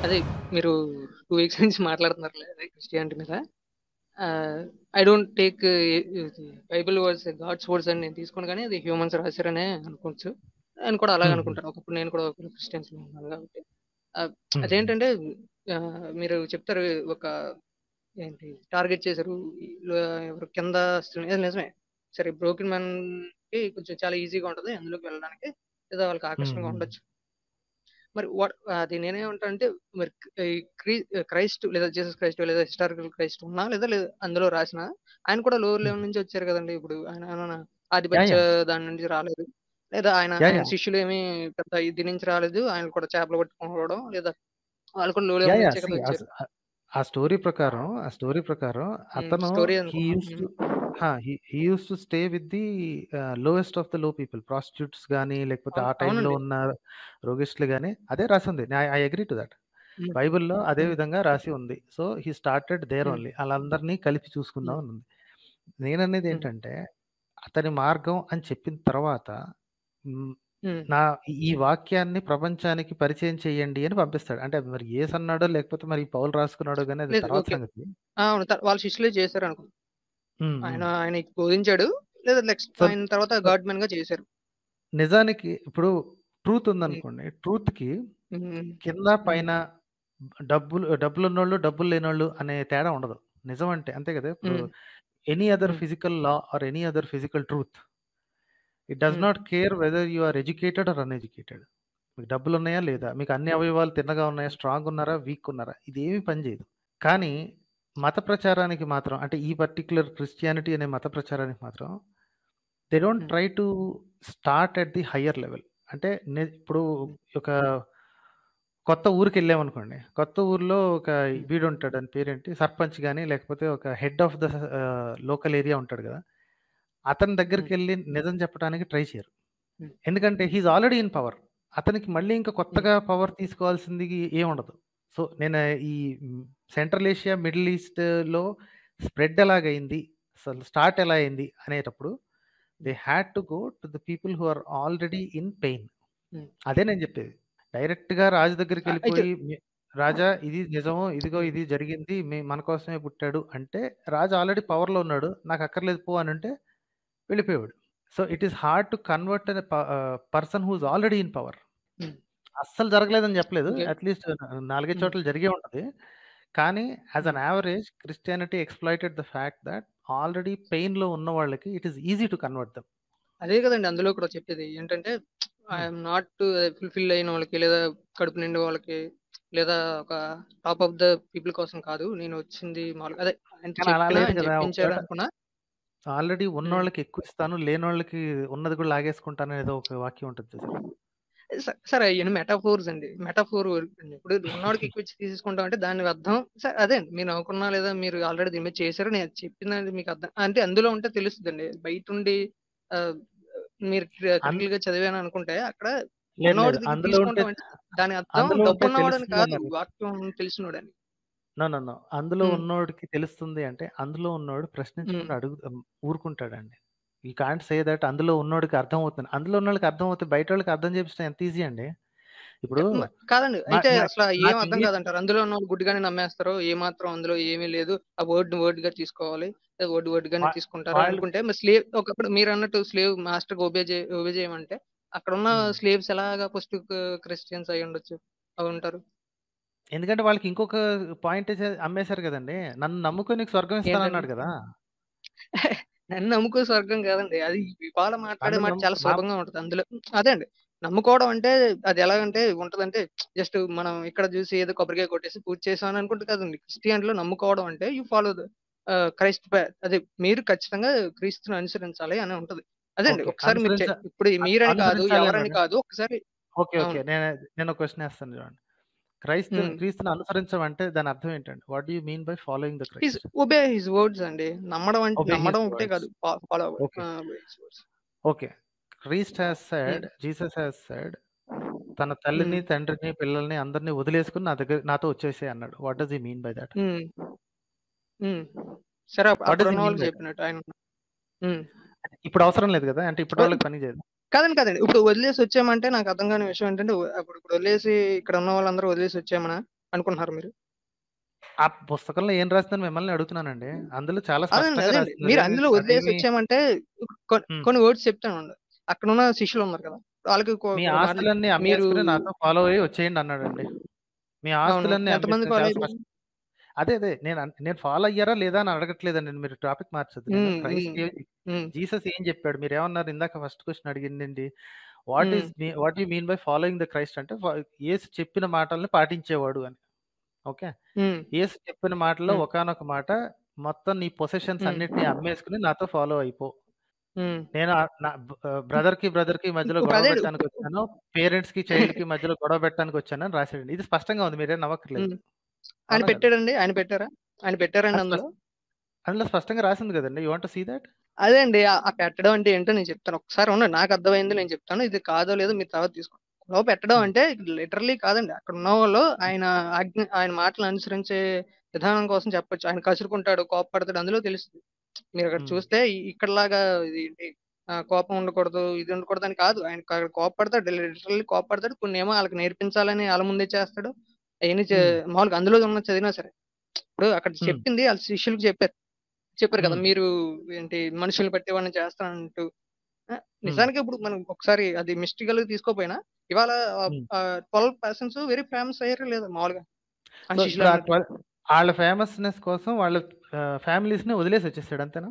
అదే మీరు two weeks నుంచి మాట్లాడుతున్నారు అదే క్రిస్టియానిటీ మీద I don't take Bible words God's words అని నేను తీసుకోను కానీ అది హ్యూమన్స్ రాశారనే అనుకోవచ్చు నేను కూడా అలాగే మ్మ్. అనుకుంటాను ఒకప్పుడు నేను కూడా క్రిస్టియన్స్ లో ఉన్నాను కాబట్టి ఆ, మ్మ్. అదేంటంటే ఆ, మీరు చెప్తారు ఒక ఏంటి టార్గెట్ చేశారు ఈ లో- ఎవరు కింద శ్రేణి- అది నిజమే సరే బ్రోకెన్ మ్యాన్ కి కొంచెం చాలా ఈజీగా ఉంటది అందులోకి వెళ్ళడానికి లేదా వాళ్ళకి ఆకర్షణగా మ్మ్. ఉండొచ్చు మరి వాట్ అది నేనేమంటానంటే మరి ఈ క్రీ- క్రైస్ట్ లేదా జీసస్ క్రైస్ట్ లేదా హిస్టారికల్ క్రైస్ట్ ఉన్నా లేదా లేదా అందులో రాసిన ఆయన కూడా లోవర్ లెవెల్ నుంచి వచ్చారు కదండి ఇప్పుడు ఆయన ఆయన ఆధిపత్య దాని నుంచి రాలేదు లేదా ఆయన యా, ఆయన యా. శిష్యులు ఏమి పెద్ద ఇది నుంచి రాలేదు ఆయన కూడా చేపలు పట్టుకోవడం లేదా వాళ్ళు కూడా లో యా లెవెల్ యా నుంచే కదా see, వచ్చారు ఆ- ఆ స్టోరీ ప్రకారం ఆ స్టోరీ ప్రకారం అతను story he uses to he uses to stay with the lowest of the low people prostitutes కానీ లేకపోతే ఆ టైంలో అవునండి ఉన్న రోగిస్టులు కానీ అదే రాసింది I agree to that um, బైబిల్లో అదే ఉమ్, విధంగా రాసి ఉంది so he started there um, only వాళ్ళందరినీ కలిపి చూసుకుందాం ఉమ్, అని ఉంది నేననేది ఉమ్, ఏంటంటే అతని మార్గం అని చెప్పిన తర్వాత మ్, ఉమ్, నా ఈ వాక్యాన్ని ప్రపంచానికి పరిచయం చేయండి అని పంపిస్తాడు అంటే అది మరి ఏస్ అన్నాడో లేకపోతే మరి పౌలు రాసుకున్నాడో కానీ అది లేదు తర్వాత ఓకే సంగతి అవును త- వాళ్ళ శిష్యులే చేశారు అనుకో ఉమ్, ఆయన ఉమ్. ఆయన బోధించాడు లేదా నెక్స్ట్ సో ఆయన తర్వాత గాడ్ మ్యాన్ గా చేశారు నిజానికి ఇప్పుడు ట్రూత్ ఉమ్, ఉందనుకోండి ట్రూత్ కి ఉమ్, కింద ఉమ్, పైన డబ్బులు డబ్బులు ఉన్నోళ్ళు డబ్బులు లేనోళ్ళు అనే తేడా ఉండదు నిజం అంటే అంతే కదా ఇప్పుడు um, any other um, physical law or any other physical truth it does um, not care whether you are educated or uneducated మీకు డబ్బులు ఉన్నాయా లేదా మీకు అన్ని అవయవాలు తిన్నగా ఉన్నాయా స్ట్రాంగ్ ఉన్నారా వీక్ ఉన్నారా ఇదేమి పని చేయదు కానీ మత ప్రచారానికి మాత్రం అంటే ఈ పర్టికులర్ క్రిస్టియానిటీ అనే మత ప్రచారానికి మాత్రం they don't um, try to start at the higher level అంటే నే- ఇప్పుడు ఉమ్, ఒక కొత్త ఊరికి వెళ్ళామనుకోండి కొత్త ఊర్లో ఒక ఉమ్, వీడు ఉంటాడు అని పేరేంటి సర్పంచ్ కానీ లేకపోతే ఒక head of the local area ఉంటాడు కదా అతని దగ్గరికి ఉమ్, వెళ్ళి నిజం చెప్పడానికి ట్రై చేయరు ఉమ్, ఎందుకంటే హీఈస్ ఆల్రెడీ ఇన్ పవర్ అతనికి మళ్ళీ ఇంకా ఉమ్, కొత్తగా పవర్ తీసుకోవాల్సింది ఏం ఉండదు సో నేను ఈ సెంట్రల్ ఏషియా మిడిల్ ఈస్ట్లో స్ప్రెడ్ ఎలాగైంది అసలు స్టార్ట్ ఎలా అయింది అనేటప్పుడు they had to go to the people who are already in pain um. అదే నేను చెప్పేది డైరెక్ట్గా రాజు దగ్గరికి ఆ, అయితే వెళ్ళిపోయి "మీ- రాజా ఇది నిజము ఇదిగో ఉమ్, ఇది జరిగింది మీ మన కోసమే పుట్టాడు అంటే రాజు ఆల్రెడీ పవర్లో ఉన్నాడు నాకు అక్కర్లేదు పో అని అంటే వెళ్ళిపోయాడు so it is hard to convert person who's already in power um, అస్సలు జరగలేదని చెప్పలేదు ఓకే అట్లీస్ట్ నాలుగైదు ఉమ్, చోట్ల జరిగే ఉంటుంది కానీ as an um. Average Christianity exploited the fact that already పెయిన్లో ఉన్న వాళ్ళకి it is easy to convert them అదే కదండి అందులో కూడా చెప్పేది ఏంటంటే ఐఎమ్ నాట్ ఫుల్ఫిల్ అయిన వాళ్ళకి లేదా కడుపు నిండే వాళ్ళకి లేదా ఒక టాప్ ఆఫ్ ద పీపుల్ కోసం కాదు నేను వచ్చింది మామూలుగా అదే ఆయన కానీ అలా చెప్పిన లేదు ఆయన కదా చెప్పించాడు ఒకవేళ అనుకున్నా ఆల్రెడీ ఉమ్. ఉన్నోళ్ళకి ఎక్కువ ఇస్తాను లేనోళ్ళకి ఉన్నది కూడా లాగేసుకుంటాను ఏదో ఒక వాక్యం ఉంటుంది చూసారు స- సరే ఇవన్నీ మెటాఫోర్స్ అండి మెటాఫోర్ ఇప్పుడు ఉన్నవాడికి ఎక్కువ ఇచ్చి తీసుకుంటాం అంటే దాని అర్థం సరే అదే అండి మీరు నవ్వుకున్నా లేదా మీరు ఆల్రెడీ దీని మీద చేశారు నేను చెప్పింది మీకు అర్థం అంటే అందులో ఉంటే తెలుస్తుందండి బయట ఉండి ఆ, మీరు అన్- క్రిటికల్ గా చదివాను అనుకుంటే అక్కడ లేదు లేదు ఉన్నవాడి దగ్గర అందులో ఉంటే తీసుకుంటాం అంటే దాని అర్థం అందులో ఉంటే డబ్బు ఉన్నవాడని తెలుస్తుంది కాదు అన్నారు వాక్యం తెలిసినోడని నో నో నో అందులో ఉమ్, ఉన్నోడికి తెలుస్తుంది అంటే అందులో ఉన్నోడు ఉమ్, ప్రశ్నించకుండా అడుగు ఊరుకుంటాడండి ఈ కాంట్ సే దట్ అందులో ఉన్నోడికి అర్థం అవుతుంది అందులో ఉన్నోడికి అర్థం అవుతుంది బయట వాళ్ళకి అర్థం చేపించడం ఎంత ఈజీ అండి ఇప్పుడు మ- కాదండి నా అయితే నా- అసలు ఏం నాకు అర్థం ఇంగ్లీష్ కాదంటారు అందులో ఉన్న వాళ్ళు గుడ్డిగానే నమ్మేస్తారు ఏ మాత్రం అందులో ఏమీ లేదు ఆ వర్డ్ వర్డ్ గా తీసుకోవాలి వర్డ్ వర్డ్ గానే వా- తీసుకుంటారు వాళ్ళు అనుకుంటే మరి స్లేవ్ ఒకప్పుడు మీరు అన్నట్టు స్లేవ్ మాస్టర్ ఒబే చే ఒబే చేయమంటే అక్కడ ఉన్న ఉమ్. స్లేవ్స్ ఎలాగా ఫస్ట్ క్రిస్టియన్స్ అయి ఉండొచ్చు అవి ఉంటారు ఎందుకంటే వాళ్ళకి ఇంకొక పాయింట్ అమ్మేశారు కదండి నన్ను నమ్ముకొని నీకు స్వర్గం ఏంటండి ఇస్తానన్నాడు కదా నన్ను నమ్ముకో స్వర్గం కాదండి అది ఇవాళ మాట్లాడే నన్ను మాట నమ్ము చాలా నా సులభంగా ఉంటది అందులో అదే అండి నమ్ముకోవడం అంటే అది ఎలాగంటే ఉంటదంటే జస్ట్ మనం ఇక్కడ చూసి ఏదో కొబ్బరికాయ కొట్టేసి పూజ చేసాం అని అనుకుంటే కదండి క్రిస్టియన్లో నమ్ముకోవడం అంటే యూ ఫాలో క్రైస్ట్ అదే మీరు ఖచ్చితంగా క్రీస్తుని అనుసరించాలి అని ఉంటది అదండి ఓకే ఒకసారి మీరు అనుసరించ చె- ఇప్పుడు అ- మీరని కాదు అనుసరించాలి ఎవరని అన్నాడు కాదు ఒకసారి ఓకే ఓకే అవును నేను నేను ఒక క్వశ్చన్ వేస్తాను చూడండి క్రైస్తు ఉమ్. క్రీస్తుని అనుసరించడం అంటే దాని అర్థం ఏంటండి what you mean by following the his Christ obey his words అండి నమ్మడం అంటే ఒబే హిస్ నమ్మడం ఒకటే వర్డ్స్ కాదు follow okay his words okay Christ has said Jesus has said తన తల్లిని తండ్రిని పిల్లల్ని అందరినీ వదిలేసుకుని నా దగ్గర నాతో వచ్చేసే అన్నాడు what does he mean by that సరే అప్పుడు వాట్ అప్పుడు డస్ ఈ ఉన్న మీన్ వాళ్ళు బై చెప్పినట్టు ఆయన ఉమ్. ఇప్పుడు అవసరం లేదు కదా అంటే ఇప్పుడు వాళ్ళకి పని చేయదు కాదండి కాదండి ఇప్పుడు వదిలేసి వచ్చామంటే నాకు అర్థం కాని విషయం ఏంటంటే అప్పుడు ఇప్పుడు వదిలేసి ఇక్కడ ఉన్న వాళ్ళందరూ వదిలేసి వచ్చామనా అనుకుంటున్నారు మీరు ఆ పుస్తకంలో ఏం రాస్తుందని మిమ్మల్ని అడుగుతున్నానండి అందులో చాలా అదండి స్పష్టంగా అదండి రాస్తున్నారు మీరు ఏమి అందులో వదిలేసి అదేమి వచ్చామంటే కొ- ఉమ్. కొన్ని వర్డ్స్ చెప్తాను అక్కడ ఉన్న శిష్యులు ఉన్నారు కదా వాళ్ళకి కొ- మీ కొన్ని మాటలు ఆస్తులన్నీ మీరు అమ్మేసుకుని నాతో ఫాలో అయ్యి వచ్చేయండి అన్నాడండి మీ అవును ఆస్తులన్నీ ఎంతమంది అమ్మేసుకుని ఫాలో చాలా అయిపోయారు స్పష్టం అదే అదే నేను అన్- నేను ఫాలో అయ్యారా లేదా అని అడగట్లేదండి మీరు టాపిక్ మార్చొద్దు నేను ఉమ్, క్రైస్ట్ ఉమ్, ఉమ్, జీసస్ ఏం చెప్పాడు మీరు ఏమన్నారు ఇందాక ఫస్ట్ క్వశ్చన్ అడిగిందండి what um, is what you mean by following the Christ అంటే యేసు చెప్పిన మాటల్ని పాటించేవాడు అని ఓకే ఉమ్, యేసు చెప్పిన మాటలో ఉమ్, ఒకానొక మాట మొత్తం నీ పొసెషన్స్ ఉమ్, అన్నిటిని అమ్మేసుకుని నాతో ఫాలో అయిపో ఉమ్. నేను ఆ- నా బ్రదర్ కి బ్రదర్ కి మధ్యలో ఇప్పుడు గొడవ అదే పెట్టడానికి వచ్చాను పేరెంట్స్ కి చైల్డ్ కి మధ్యలో గొడవ పెట్టడానికి వచ్చాను అని రాశాడండి ఇది స్పష్టంగా ఉంది మీరేం నవ్వక్కర్లేదు ఉమ్. ఆయన అవునా కదా పెట్టాడండి ఆయన పెట్టారా ఆయన పెట్టారండి అది అందులో స్పష్ట- అందులో స్పష్టంగా రాసింది కదండి యూ వాంట్ సీ దట్ అదే అండి ఆ ఆ పెట్టడం అంటే ఏంటో నేను చెప్తాను ఒకసారి ఉండండి నాకు అర్థమైంది నేను చెప్తాను ఇది కాదో లేదో మీరు తర్వాత తీసుకోండి గొడవ పెట్టడం అంటే లిటరలీ కాదండి అక్కడ ఉన్న వాళ్ళు ఆయన ఆజ్ఞ ఆయన మాటలు అనుసరించే విధానం కోసం చెప్పొచ్చు ఆయన కసురుకుంటాడు కోపపడతాడు అందులో తెలుస్తుంది మీరు అక్కడ చూస్తే ఇ- ఇక్కడలాగా ఇది ఏంటి, ఆ, కోపం ఉండకూడదు ఇది ఉండకూడదు అని కాదు ఆయన అక్కడ కోపపడతాడు లిటరల్లీ కోపపడతాడు కొన్ని ఏమో వాళ్ళకి నేర్పించాలని వాళ్ళ ముందే చేస్తాడు అవన్నీ చే- మామూలుగా అందులో ఉన్న చదివినా సరే ఇప్పుడు అక్కడ Hmm. చెప్పింది వాళ్ళ శిష్యులకు చెప్పారు చెప్పారు కదా Hmm. మీరు ఏంటి మనుషులు బట్టి వాడిని చేస్తానంటూ ఆ, నిజానికి ఇప్పుడు మనం ఒకసారి అది మిస్టికల్ తీసుకోపోయినా ఇవాళ Hmm. Twelve persons very famous అయ్యారు లేదా మామూలుగా ఆ సో శిష్యులు ఇప్పుడు ఆ అన్నట్టు. ట్వెల్- వాళ్ళ ఫేమస్నెస్ కోసం వాళ్ళ ఫ్యామిలీస్ ని వదిలేసి వచ్చేసాడు అంతేనా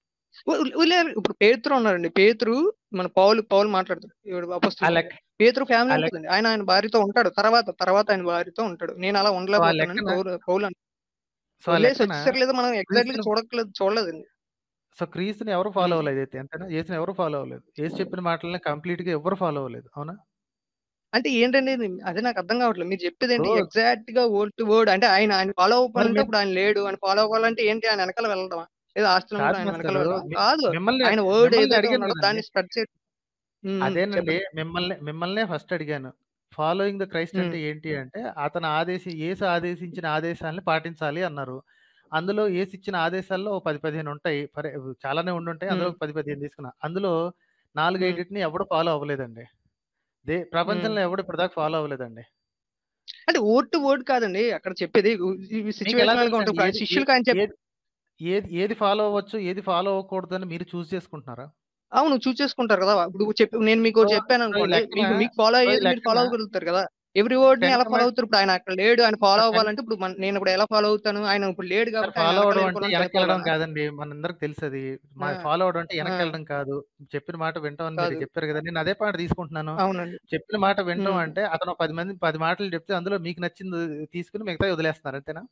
ఉ- ఉలేరు. ఇప్పుడు పేతురు ఉన్నారండి పేతురు మన పౌలు పౌలు మాట్లాడతాడు ఇప్పుడు ఆ అపోస్తలుడు. లెక్క పేతురు ఫ్యామిలీ ఆ లెక్క ఉంటుందండి ఆయన ఆయన భార్యతో ఉంటాడు తర్వాత తర్వాత ఆయన భార్యతో ఉంటాడు నేను అలా సో ఆ ఉండలేకపోతున్నాను లెక్కన పౌలు పౌలు అంటాడు. సో ఆ వదిలేసి లెక్కన వచ్చేసారు లేదా మనం ఎగ్జాక్ట్లీ క్రీస్తుని చూడట్లేదు చూడలేదండి సో క్రీస్తుని ఎవరు ఫాలో ఉమ్. అవ్వలేదు అయితే అంతేనా యేసుని ఎవరు ఫాలో అవ్వలేదు యేసు చెప్పిన మాటలని కంప్లీట్ గా ఎవరు ఫాలో అవ్వలేదు అవునా అంటే ఏంటండి ఇది? అదే నాకు అర్థం కావట్లేదు మీరు చెప్పేది ఏంటి ఇప్పుడు ఎగ్జాక్ట్ గా వర్డ్ టు వర్డ్ అంటే ఆయన ఆయన ఫాలో మరి అవ్వాలంటే మీ- ఇప్పుడు ఆయన లేడు ఆయన ఫాలో అవ్వాలంటే ఏంటి ఆయన వెనకాల వెళ్ళడం లేదా ఆస్తులు కాదు ఆయన వెనకాల మాస్టర్ వెళ్ళడం మీ- కాదు మిమ్మల్ని ఆయన వర్డ్ మిమ్మల్ని ఏదైతే అడిగాను ఉన్నాడో కదండి దాన్ని స్ప్రెడ్ చేయడం ఉమ్, ఉమ్, అదేనండి చెప్పండి మిమ్మల్ని మిమ్మల్నే ఫస్ట్ అడిగాను ఫాలోయింగ్ ద క్రైస్ట్ ఉమ్, అంటే ఏంటి అంటే అతను ఆదేశి యేసు ఆదేశించిన ఆదేశాలని పాటించాలి అన్నారు అందులో యేసు ఇచ్చిన ఆదేశాల్లో ఓ పది పదిహేను ఉంటాయి ఫర్ చాలానే ఉండుంటాయి అందులో ఉమ్, ఒక పది పదిహేను తీసుకున్నా అందులో నాలుగు ఉమ్, ఐదింటిని ఎవడు ఫాలో అవ్వలేదండి దే ఉమ్. ప్రపంచంలో ఎవడు ఇప్పటిదాకా ఫాలో అవ్వలేదండి అంటే వర్డ్ టు వర్డ్ కాదండి అక్కడ చెప్పేది మీకు ఎలా సిచ్యువేషనల్ గా తెలుసండి ఉంటాం ఇప్పుడు ఆయన ఏది ఏ- శిష్యులకి ఆయన చెప్ ఏది ఏది ఏది ఫాలో అవ్వచ్చు ఏది ఫాలో అవ్వకూడదు అని మీరు చూస్ చేసుకుంటున్నారా అవును చూస్ చేసుకుంటారు కదా ఇప్పుడు చెప్పి నేను మీకు సో చెప్పాను సో ఈ అనుకోండి లెక్కన మీకు మీకు ఫాలో సో ఈ అయ్యేది మీరు ఫాలో లెక్కన అవ్వగలుగుతారు కదా ఎవ్రీ వర్డ్ ని టెన్ ఎలా ఫాలో కమాండ్ అవుతారు ఇప్పుడు ఆయన అక్కడ లేడు ఆయన ఫాలో టెన్ అవ్వాలంటే ఇప్పుడు మన- నేను ఇప్పుడు ఎలా ఫాలో అవుతాను ఆయన ఇప్పుడు లేడు సార్ కాబట్టి ఆయన ఫాలో వెనకాల అవడం అంటే వెళ్ళిపోవడం వెనక్కి వెళ్ళడం సరిపోవాలనా కాదండి మనందరికి తెలుసు అది మా ఆ, ఫాలో అవడం అంటే ఆ, వెనక్కి వెళ్ళడం కాదు చెప్పిన మాట వింటాం అని మీరు కాదు చెప్పారు కదా నేను అదే పాట తీసుకుంటున్నాను అవునండి చెప్పిన మాట వింటాం ఉమ్. అంటే అతను పది మంది పది మాటలు చెప్తే అందులో మీకు నచ్చింది తీసుకుని మిగతా వదిలేస్తున్నారు అంతేనా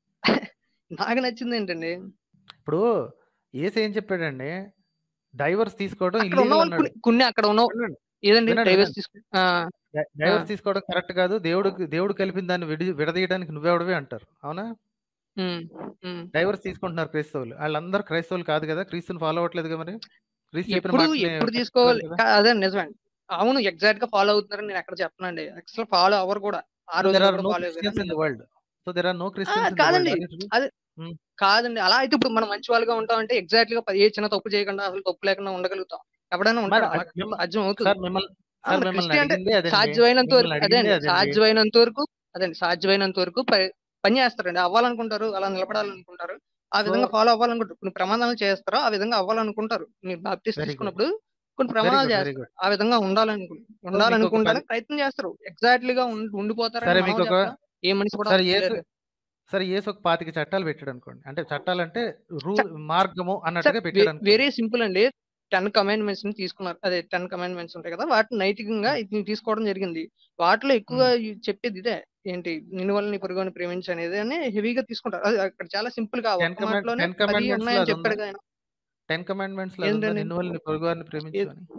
నాకు నచ్చింది ఏంటండి ఇప్పుడు ఏసు ఏం చెప్పాడండి డైవర్స్ తీసుకోవడం అక్కడ ఉన్న ఇల్లీగల్ వాళ్ళు అన్నాడు కొన్ని కొన్ని అక్కడ ఉన్న వినండి ఏదండి వినండి డైవర్స్ వినండి తీసుకు ఆ, ఆ, డైవర్స్ తీసుకోవడం కరెక్ట్ కాదు దేవుడు దేవుడు కలిపిన దాన్ని విడి విడదీయడానికి నువ్వెవడవే అంటారు అవునా ఉమ్, ఉమ్. డైవర్స్ తీసుకుంటున్నారు క్రైస్తవులు వాళ్ళందరూ క్రైస్తవులు కాదు కదా క్రీస్తుని ఫాలో అవ్వట్లేదు మరి క్రీస్తు చెప్పిన ఎప్పుడు మాటని ఎప్పుడు పట్టించుకోవాలి తీసుకోవాలి కదా కా- అదే నిజమే అవును ఎగ్జాక్ట్ గా ఫాలో అవుతున్నారని నేను ఎక్కడ చెప్పనండి అసలు ఫాలో అవ్వరు కూడా ఆ సో దెర్ రోజుల్లో ఆర్ కూడా నో ఫాలో అయ్యారు క్రిస్టియన్స్ అని ఇన్ నేను the world so there are no ఆ, క్రిస్టియన్స్ ఇన్ ద వరల్డ్ కాదండి అది true? అది ఉమ్. కాదండి అలా అయితే ఇప్పుడు మనం మంచి వాళ్ళుగా ఉంటాం అంటే ఎగ్జాక్ట్ గా ఏ చిన్న తప్పు చేయకుండా అసలు తప్పు లేకుండా ఉండగలుగుతాం ఎవడైనా మరి ఉంటాడు అలా అది మిమ్మ- సాధ్యం అవుతుంది సార్ మిమ్మల్ని సార్ అవును మిమ్మల్ని క్రిస్టియన్ అంటే అడిగిందే అదండి సాధ్యమైనంత వరకు మిమ్మల్ని అదే అడిగిందే అండి అదండి సాధ్యమైనంత వరకు అదండి సాధ్యమైనంత వరకు ప- పని చేస్తారండి అవ్వాలనుకుంటారు అలా నిలబడాలనుకుంటారు ఆ సో విధంగా ఫాలో అవ్వాలనుకుంటారు కొన్ని ప్రమాదాలు చేస్తారో ఆ విధంగా అవ్వాలనుకుంటారు మీరు బాప్టిస్ట్ వెరీ గుడ్ తీసుకున్నప్పుడు కొన్ని వెరీ ప్రమాదాలు గుడ్ వెరీ చేస్తారు గుడ్ ఆ విధంగా ఉండాలనుకు సో మీకు ఒక ఉండాలనుకుంటానికి పది ప్రయత్నం చేస్తారు ఎగ్జాక్ట్లీగా ఉండిపోతారని సరే మనం మీకు ఒక చెప్పడం ఏ మనిషి కూడా సరే అలా యేసు చేయలేరు సరే యేసు ఒక పాతిక చట్టాలు పెట్టాడు అనుకోండి అంటే చట్టాలు అంటే రూ సార్ మార్గము సార్ అన్నట్టుగా పెట్టాడు అనుకోండి వెరీ సింపుల్ అండి టెన్ కమాండ్మెంట్స్ ని తీసుకున్నారు అదే టెన్ కమాండ్మెంట్స్ ఉంటాయి కదా వాటిని నైతికంగా ఇది తీసుకోవడం జరిగింది వాటిలో ఎక్కువగా ఉమ్. ఈ చెప్పేది ఇదే ఏంటి నిన్ను వల్ల నీ పొరుగుని ప్రేమించు అనేది అని హెవీగా తీసుకుంటారు అది అక్కడ చాలా సింపుల్ గా ఆ టెన్ ఒక్క కమాండ్ మాటలోనే టెన్ పది కమాండ్మెంట్స్ లో ఉన్నాయని అది ఉందా చెప్పాడు ఆయన టెన్ కమాండ్మెంట్స్ లో అది ఉందా ఏంటండి నిన్ను వల్ల నీ పొరుగు వారిని ప్రేమించు ఏ- అని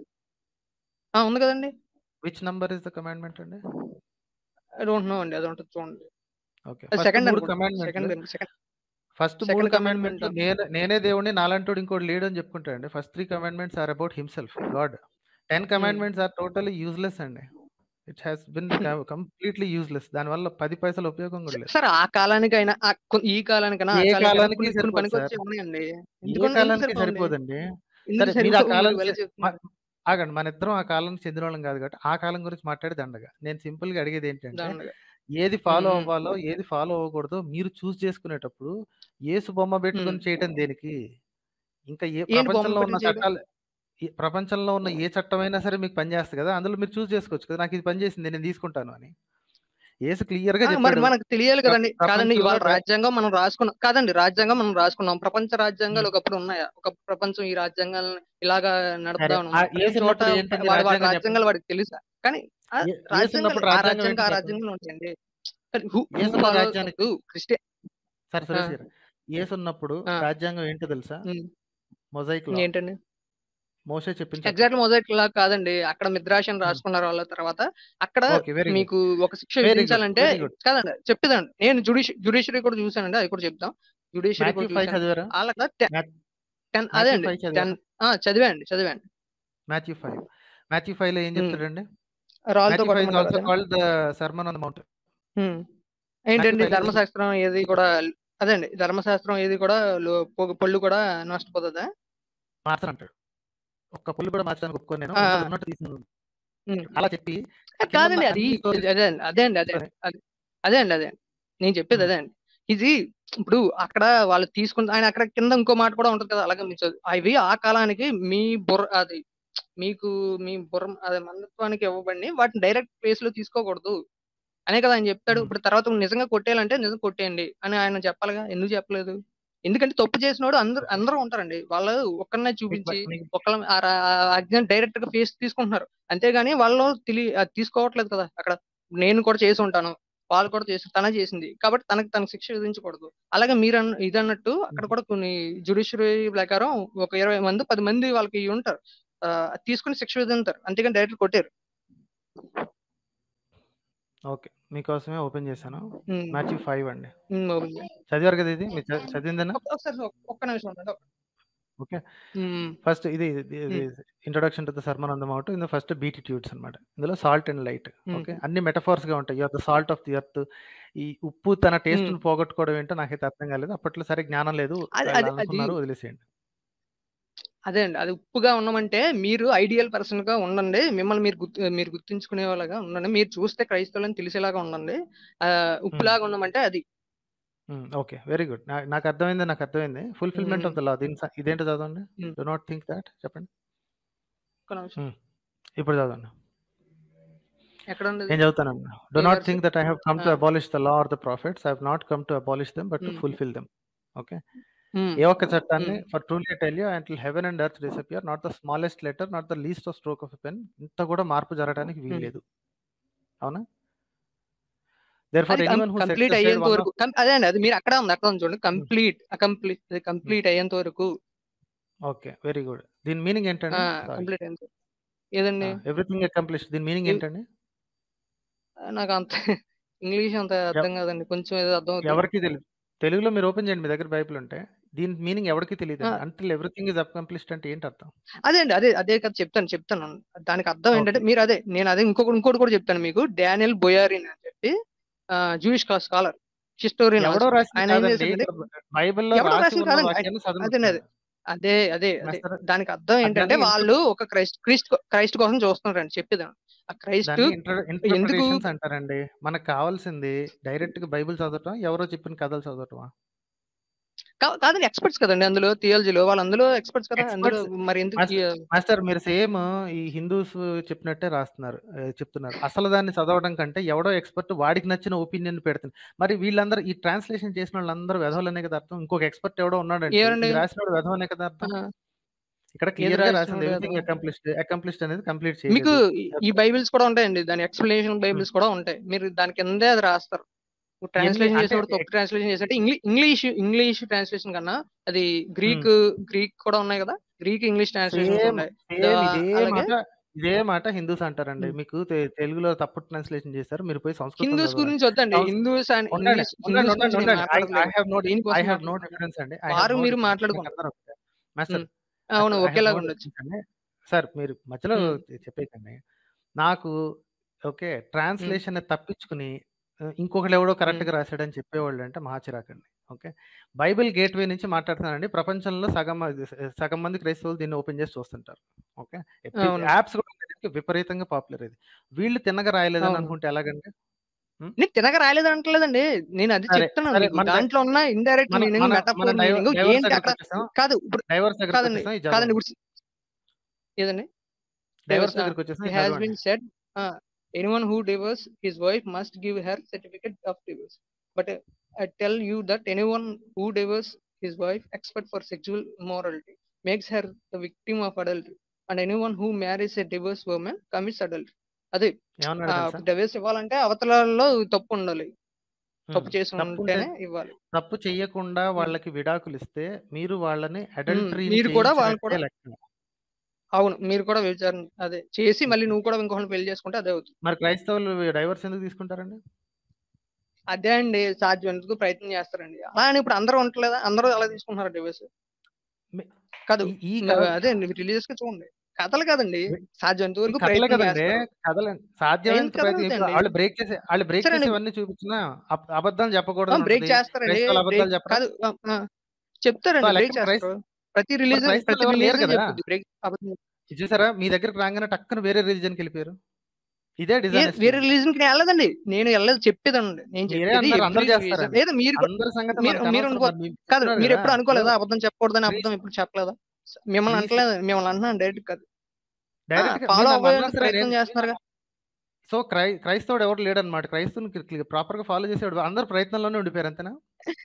ఆ, ఉంది కదండి which number is the commandment అండి ఐ డోంట్ నో అండి అది ఉంటుంది చూడండి ఓకే అది ఫస్ట్ సెకండ్ మూడు అనుకుంటా కమాండ్మెంట్లు సెకండ్ సెకండ్ ఫస్ట్ మూడు సెకండ్ కమాండ్మెంట్ కమాండ్మెంట్లు నేను నేనే దేవుడిని నాలంటోడు ఇంకోటి లేడు అని చెప్పుకుంటాడండి first three commandments are about himself God ten commandments are totally useless అండి it has been completely useless దానివల్ల పది పైసలు ఉపయోగం కూడా లేదు సార్ ఆ కాలానికైనా ఆ కొ- ఈ కాలానికైనా ఆ ఏ కాలానికైనా కాలానికి కొన్ని కొన్ని సరిపోదు పనికి సార్ వచ్చే ఉన్నాయండి ఏ ఎందుకు ఎందుకు కాలానికి సరిపోండి సరిపోదండి ఎందుకు సరే మీరు ఆ సరిపోవు కాలం మీరు వెళ్ళి చెప్తున్నారు ఆగండి మన ఇద్దరం ఆ కాలానికి చెందిన వాళ్ళం కాదు కాబట్టి ఆ కాలం గురించి మాట్లాడి దండగా నేను సింపుల్ గా అడిగేది ఏంటంటే దానిగా ఏది ఫాలో హ్మ్. హ్మ్. అవ్వాలో, ఏది ఫాలో అవ్వకూడదో మీరు చూజ్ చేసుకునేటప్పుడు యేసు బొమ్మ హ్మ్. పెట్టుకొని చేయటం దేనికి? ఇంకా ఏ ఏంటి బొమ్మ ప్రపంచంలో ఉన్న పెట్టి చేయడం? చట్టాలు ఈ ప్రపంచంలో ఉన్న ఏ చట్టమైనా సరే మీకు పనిచేస్తది కదా! అందులో మీరు చూజ్ చేసుకోవచ్చు కదా! నాకిది పనిచేసింది నేను తీసుకుంటాను అని. యేసు క్లియర్‌గా ఆ! మరి చెప్పాడు. మనకు తెలియాలి ప్ర కదండీ! కాదండి ప్రపంచంలో ఇవాళ ర రాజ్యాంగం మనం రాసుకున్నాం. కాదండి రాజ్యాంగం మనం రాసుకున్నాం. ప్రపంచ రాజ్యాంగాలు హ్మ్. ఒకప్పుడు ఉన్నాయా? ఒక ప్రపంచం ఈ రాజ్యాంగాలను ఇలాగా సరే. నడుపుదామని ఆ ఉంది. ప్రతి యేసు చోట ఉన్నప్పుడు ఏంటండి వాడి వాడి రాజ్యాంగం చెప్పండి? రాజ్యాంగాలు వాడికి తెలుసా? కానీ ఆ యే యేసు రాజ్యాంగాలు ఉన్నప్పుడు ఆ రాజ్యాంగం రాజ్యాంగం ఏంటో ఆ చెప్పండి? రాజ్యాంగంలో ఉంటాయండి. కానీ హూ హూ యేసున్న ఫాలో రాజ్యానికి ఇప్పుడు క్రిస్టియన్ సరే ఆ! సురేష్ గారు. యేసున్నప్పుడు ఆ! రాజ్యాంగం ఏంటో తెలుసా? హ్మ్. Mosaic law. ఏంటండి? మోషే చెప్పింది చెప్పండి. ఎగ్జాక్ట్‌లీ మొజాయిక్ లా కాదండి. అక్కడ మిద్రాషని హ్మ్. రాసుకున్నారు వాళ్ళ తర్వాత. అక్కడ ఓకే. Very good. మీకు ఒక శిక్ష వెరీ గుడ్. విధించాలంటే వెరీ గుడ్. కాదండి చెప్పేదండి. నేను జ్యుడిషి జ్యుడిషియరీ కూడా చూసానండి. అది కూడా చెప్తాం. జ్యుడిషియరీ మాథ్యూ కూడా 5 చూసాను. చదివారా? ఆళ్ళక్కడ టె మాథ్ 10 అదే మాథ్యూ అండి. 5 10 చదివారా? ఆ! చదివానండి. చదివాను. మాథ్యూ 5. మాథ్యూ 5లో ఏం హ్మ్. చెప్తాడండి? రాళ్ళతో మాథ్యూ 5 ఈస్ కొట్టమంటారు ఆల్సో అదేనా? Called the Sermon on the Mount. హ్మ్. మాథ్యూ ఏంటండి 5లో ఏం చెప్ ధర్మశాస్త్రం ఏది కూడా అదే అండి. ధర్మశాస్త్రం ఏది కూడా లో పొ పొల్లు కూడా నష్టపోతదా? మార్చనంటాడు. ఒక్క పుల్లు కూడా మార్చడానికి ఒప్పుకోను నేను. ఆ! ఉన్నది ఆ! ఉన్నట్టు తీసుకుని హ్మ్. అలా చెప్పి ఆ! ఆ కిందున్న కాదండి. అది అన్ని స్టోరీస్ అదే అండి. అదే అండి. అదే తీసుకొని అది అదే అండి. అదే. నేను చెప్పేది హ్మ్. అదే అండి. ఇది ఇప్పుడు అక్కడ వాళ్ళు తీసుకున్న ఆయన అక్కడ కింద ఇంకో మాట కూడా ఉంటది కదా! అలాగే మీరు చదువు అవి ఆ కాలానికి మీ బుర్ర అది మీకు మీ బుర్ర అదే మందత్వానికి ఇవ్వబడినయి. వాటిని డైరెక్ట్ ప్లేస్‌లో తీసుకోకూడదు. అనే కదా ఆయన చెప్తాడు. హ్మ్. ఇప్పుడు తర్వాత నిజంగా కొట్టేయాలంటే నిజంగా కొట్టేయండి అని ఆయన చెప్పాలిగా. ఎందుకు చెప్పలేదు? ఎందుకంటే తప్పు చేసినోడు అందరూ అందరూ ఉంటారండి. వాళ్ళు ఒక్కడినే మీకు చూపించి బ మీకు ఒకళ్ళ ఆ ర ఆ ఆజ్ఞని డైరెక్ట్‌గా ఫేస్ తీసుకుంటున్నారు. అంతేగాని వాళ్ళు తెలి అది తీసుకోవట్లేదు కదా! అక్కడ నేను కూడా చేసుంటాను. వాళ్ళు కూడా చేసి తనే చేసింది. కాబట్టి తనకి తనకి శిక్ష విధించకూడదు. అలాగే మీరన్న ఇదన్నట్టు అక్కడ హుహు. కూడా కొన్ని జ్యుడిషియరీ ప్రకారం ఒక 20 మందో, 10 మంది వాళ్ళకి ఉంటారు. ఆహ్, తీసుకొని శిక్ష విధింతారు. అంతేగాని డైరెక్ట్ కొట్టేయరు. ఓకే. మీకోసమే ఓపెన్ చేశాను. హ్మ్. మాథ్యూ 5 అండి. హ్మ్. అవునండి. చదివారు కదా ఇది? మీరు చ చదివిందేనా? ఒక్ ఒకసారి ఒక్క నిమిషం ఉండండి. ఓకే. హ్మ్. ఫస్ట్ ఇది ఇది ఇది హ్మ్. Introduction to the Sermon on the Mount. ఇందులో ఫస్ట్ బీటిట్యూడ్స్ అన్నమాట. ఇందులో సాల్ట్ అండ్ లైట్. హ్మ్. ఓకే. అన్ని మెటఫార్స్‌గా ఉంటాయి. You are the salt of the earth. ఈ ఉప్పు తన హ్మ్. టేస్ట్‌ని పోగొట్టుకోవడం ఏంటో నాకైతే అర్థం కాలేదు. అప్పట్లో సరే జ్ఞానం లేదు. అది వాళ్ళు అది అది అనుకున్నారు వదిలేసేయండి. అదే అండి. అది ఉప్పుగా ఉన్నామంటే మీరు ఐడియల్ పర్సన్‌గా ఉండండి. మిమ్మల్ని మీరు గుర్తు మీరు గుర్తుంచుకునేలాగా ఉండండి. మీరు చూస్తే క్రైస్తవులని తెలిసేలాగా ఉండండి. ఆహ్, హ్మ్. ఉప్పులాగా ఉన్నామంటే అది. హ్మ్. ఓకే. Very good. నా నాకు అర్థమైంది. నాకు అర్థమైంది. ఫుల్‌ఫిల్‌మెంట్ హ్మ్. Of the law. దీని స ఇదేంటో చదవండి. హ్మ్. డు నాట్ థింక్ థట్ చెప్పండి. ఒక్క నిమిషం. హ్మ్. ఇప్పుడు చదవండి. ఎక్కడుందది? నేను చదువుతానండి. డు ఏ not verse? Think that I have come ఆ! To abolish the law or the prophets. I have not come to abolish them but to hmm. Fulfil them. Okay. Hmm. ఏ ఒక్క చట్టాన్ని hmm. For truly I tell you until heaven and earth disappear not the smallest letter not the least of stroke of a pen ఇంత కూడా మార్పు జరగడానికి హ్మ్. వీల్లేదు. అవునా? దేర్‌ఫోర్ అది come anyone who sets complete aside అయ్యేంత వన్ వరకు ఆఫ్ కం అదే అండి. అది మీరు అక్కడే ఉంది. అక్కడే ఉంది చూడండి. హ్మ్. కంప్లీట్ కంప్లీట్ అది హ్మ్. కంప్లీట్ అయ్యేంత వరకు. ఓకే. Very good. దీని మీనింగ్ ఆ! ఏంటండి? సారీ. కంప్లీట్ అయ్యేంత వరకు. ఆ! ఏదండి? ఎవ్రీథింగ్ అకంప్లిష్డ్ దీని మీనింగ్ ఎవ్ ఏంటండి? నాకంత ఇంగ్లీష్ అంత ఎవ్ అర్థం కాదండి. కొంచెం ఏదో అర్థమవుద్ది. ఎవరికీ తెలీదు. తెలుగులో మీరు ఓపెన్ చేయండి మీ దగ్గర బైబిల్ ఉంటే. దీని మీనింగ్ ఎవరికీ ఆ! తెలీదండి. అంటిల్ ఎవ్రీథింగ్ ఈస్ అకంప్లిష్డ్ అంటే ఏంటి అర్థం? అదే అండి. అదే అదే కదా చెప్తాను. చెప్తాను. దానికి అర్థం ఏంటంటే ఓకే. మీరు అదే నేను అదే ఇంకొకటి ఇంకోటి కూడా చెప్తాను మీకు. డానియల్ బొయారిన్ అని చెప్పి ఆహ్, జూయిష్ కా స్కాలర్. హిస్టోరియన్ ఎవడో ఆల్సో. రాసింది ఆయన ఏం కాదండి. చేసాడంటే ఇక్కడ బైబిల్‌లో ఎవడో రాసి రాసింది ఉన్న కాదండి. వాక్యాన్ని అదేనండి అదే. చదువుతున్నాడు. అదే అదే అదే. మాస్టర్ దానికి అర్థం ఏంటంటే దాన్ని ఇంటర్ వాళ్ళు ఒక క్రైస్ట్ క్రీస్ట్ క్రైస్ట్ కోసం చూస్తున్నారండి చెప్పేదాన్ని. ఆ క్రైస్ట్ దాన్ని ఇంటర్ ఎందుకు ఇంటర్ప్రిటేషన్స్ అంటారండి. మనకు కావాల్సింది డైరెక్ట్‌గా బైబిల్ చదవటం, ఎవరో చెప్పిన కథలు చదవటమా? కా కాదండి ఎక్స్‌పర్ట్స్ కదండీ అందులో థియాలజీలో. వాళ్ళు అందులో ఎక్స్‌పర్ట్స్ కదా! అందులో ఎక్స్‌పర్ట్స్ మరి ఎందుకు మాస్టర్ ఈ మాస్టర్ మీరు సేమ్ ఈ హిందూస్ చెప్పినట్టే రాస్తున్నారు. ఆహ్, చెప్తున్నారు. అసలు దాన్ని చదవడం కంటే ఎవడో ఎక్స్‌పర్ట్ వాడికి నచ్చిన ఒపీనియన్ పెడుతున్నారు. మరి వీళ్ళందరూ ఈ ట్రాన్స్‌లేషన్ చేసినోళ్ళందరూ వెధవలనే కదా అర్థం. ఇంకొక ఎక్స్‌పర్ట్ ఎవడో ఉన్నాడంటే ఎవరండి? ఇది రాసినోడు వెధవనే కదా అర్థం. ఆ! ఇక్కడ ఏది క్లియర్‌గా రాసింది రాసినోడు ఎవ్రీథింగ్ కదా! అకంప్లిష్డ్. అకంప్లిష్డ్ అనేది కంప్లీట్ మీకు చేయలేదు. ఈ ఈ బైబిల్స్ కూడా ఉంటాయండి. దాని ఎక్స్‌ప్లనేషన్ హ్మ్. బైబిల్స్ కూడా ఉంటాయి. మీరు దాని కిందే అది రాస్తారు. ఎన్ని ట్రాన్స్‌లేషన్ అంటే చేసేవాడు తప్పు ఎక్ ట్రాన్స్‌లేషన్ చేసాడంటే ఇంగ్లీ ఇంగ్లీష్ ఇంగ్లీష్ ట్రాన్స్‌లేషన్ కన్నా అది హ్మ్. గ్రీక్ గ్రీక్ కూడా ఉన్నాయి కదా! గ్రీక్ ఇంగ్లీష్ ట్రాన్స్‌లేషన్స్ సేమ్, ఉన్నాయి. ద సేమ్ ఇదే అలాగే మాట ఇదే మాట హిందూస్ అంటారండి. హ్మ్. మీకు తె తెలుగులో తప్పు ట్రాన్స్‌లేషన్ చేశారు. మీరు పోయి సంస్కృతం హిందూస్ చదవండి. గురించి వద్దండి. సంస్ హిందూస్ అండ్ ఉండండి. ఇంగ్లీష్ ఉండండి. హిందూస్ ఉండండి. గురించి నేను ఉండండి. ఐ ఐ మాట్లాడట్లేదు. హావ్ నో ఐ దేనికోసం హావ్ నో మాట్లాడుతున్నాను. డిఫరెన్స్ అండి. ఐ హావ్ వారు నో మీరు డిఫరెన్స్. మాట్లాడుకోండి. నాకందరూ ఒకటే. మాస్టర్ హ్మ్. అవును. మాస్టర్ ఐ హావ్ నో ఒకేలాగా ఉండొచ్చు. డిఫరెన్స్ అండి. సార్ మీరు మధ్యలో హ్మ్. చెప్పేయకండి. నాకు ఓకే. హ్మ్. ట్రాన్స్‌లేషన్ తప్పించుకొని ఆహ్, ఇంకొకడెవడో హ్మ్. కరెక్ట్‌గా రాసాడని చెప్పేవాళ్ళంటే మహా చిరాకండి. ఓకే. బైబిల్ గేట్‌వే నుంచి మాట్లాడుతున్నానండి. ప్రపంచంలో సగం అది స సగం మంది క్రైస్తవులు దీన్ని ఓపెన్ చేసి చూస్తుంటారు. ఓకే. ఎప్పి అవును. యాప్స్ కూడా ఉన్నాయి దీనికి విపరీతంగా పాపులర్ ఇది. వీళ్ళు తిన్నగా రాయలేదని అవును. అనుకుంటే ఎలాగండి? హ్మ్. నేను తినక రాలేదు అంటలేదండి. నేను అది సరే. చెప్తున్నాను సరే. మీకు. మన ద దాంట్లో ఉన్న ఇండైరెక్ట్ మన మీనింగ్, మన మన మెటాఫోర్ డైవ మీనింగ్ డైవర్స్ ఏంటి అక్కడ దగ్గరికొచ్చేసాం. కాదు ఇప్పుడు డైవర్స్ కాదండి. దగ్గరికొచ్చేసాం. ఇది కాదండి. చదవండి. ఇప్పుడు ఏదండి? డైవర్స్ డైవర్స్ ఆ! దగ్గరికొచ్చేసాం. ఇట్ ఇది హాస్ చదవండి. బీన్ సెడ్ ఆ! Anyone who divorce his wife must give her certificate of divorce. But I tell you that anyone who divorce his wife expect for sexual immorality makes her the victim of adultery and anyone who marries a divorce women commits adultery. అదే ఏమన్నాడో ఆహ్, తెలుసా? Divorce ఇవ్వాలంటే అవతలలో తప్పు ఉండాలి. హ్మ్. తప్పు చేసి తప్పు ఉంటే ఉంటేనే ఇవ్వాలి. తప్పు చెయ్యకుండా హ్మ్. వాళ్ళకి విడాకులిస్తే మీరు వాళ్ళని హ్మ్. అడల్టరీని మీరు కూడా వాళ్ళు చేయించినట్టే కూడా లెక్క. అవును. మీరు కూడా వ్యభిచారం అదే చేసి మళ్ళీ ఓకే. నువ్వు కూడా ఇంకొకళ్ళని పెళ్లి చేసుకుంటే అదే అవుతుంది. మరి క్రైస్తవులు డైవర్స్ ఎందుకు తీసుకుంటారండి? అదే అండి సాధ్యమైనంతకు ప్రయత్నం చేస్తారండి. అలా అని ఇప్పుడు అందరూ ఉండట్లేదా? అందరూ అలా తీసుకుంటున్నారా డివోర్స్? మీ కాదు. ఈ ఈ మ కథ అదే అండి రిలీజియస్‌గా చూడండి. కథలు కాదండి. వె సాధ్యమైనంత ఈ వరకు కథలే ప్రయత్నం కదండీ! చేస్తారు. కథలండి. సాధ్యమైనంత ఎందుకు కథలు ప్రయత్నం ఇప్పుడు అవుతాయండి? ఆళ్ళు బ్రేక్ చేసే ఆళ్ళు బ్రేక్ సరేండి. చేసేవన్నీ చూపించినా అబ్ అబద్ధాలు ఆ! చెప్పకూడదని బ్రేక్ ఉంటది. చేస్తారండి. క్రైస్తవులు బ్రేక్ అబద్ధాలు చెప్పరా? కాదు. ఆ! ఆ! సో, చెప్తారండి. ఆ బ్రేక్ లెక్కన క్రైస్ చేస్తారు. ప్రతి మరి రిలీజియన్ క్రైస్తవులు ప్రతి ఎవరు లేరు రిలీజియన్ కదా! చెప్పుద్ది బ్రేక్ అబద్ధం. ఇది చూసారా? మీ దగ్గరికి రాంగానే టక్కున వేరే రిలిజియన్‌కెళ్ళిపోయారు. ఇదే ఏ డిజానెస్టీ వేరే అండి. రిలీజియన్‌కి నేను ఎళ్ళలేదండి. నేను ఎళ్ళలేదు చెప్పేదానండి. నేను మీరే చెప్పేది అన్నారు అందరూ ఎవ్రి రీజన్ చేస్తారని. లేదా మీరు కూడా అందరి సంగతి మీరు మీరు మనకనవసరం. అనుకో మరి మీరు కాదు. చెప్తున్నారు మీరు గదా! ఎప్పుడు ఇప్పుడు అనుకోలేదా? అబద్ధం చెప్పకూడదని క్రీస్తు అబద్ధం ఎప్పుడు చెప్పలేదా? మిమ్మల్ని క్రీస్తు అంటలేదు. మిమ్మల్ని అంటున్నాను డైరెక్ట్ కాదు. ఆ! డైరెక్ట్‌గా ఫాలో మీరు నన్ను అన్నారు అవ్వడానికి సరే ప్రయత్నం నేను చేస్తున్నారుగా. సో, క్రై క్రైస్తవుడు ఎవరు లేడన్నమాట. క్రైస్తవుని క్లి క్లి ప్రాపర్‌గా ఫాలో చేసేవాడు అందరూ ప్రయత్నంలోనే ఉండిపోయారు అంతేనా?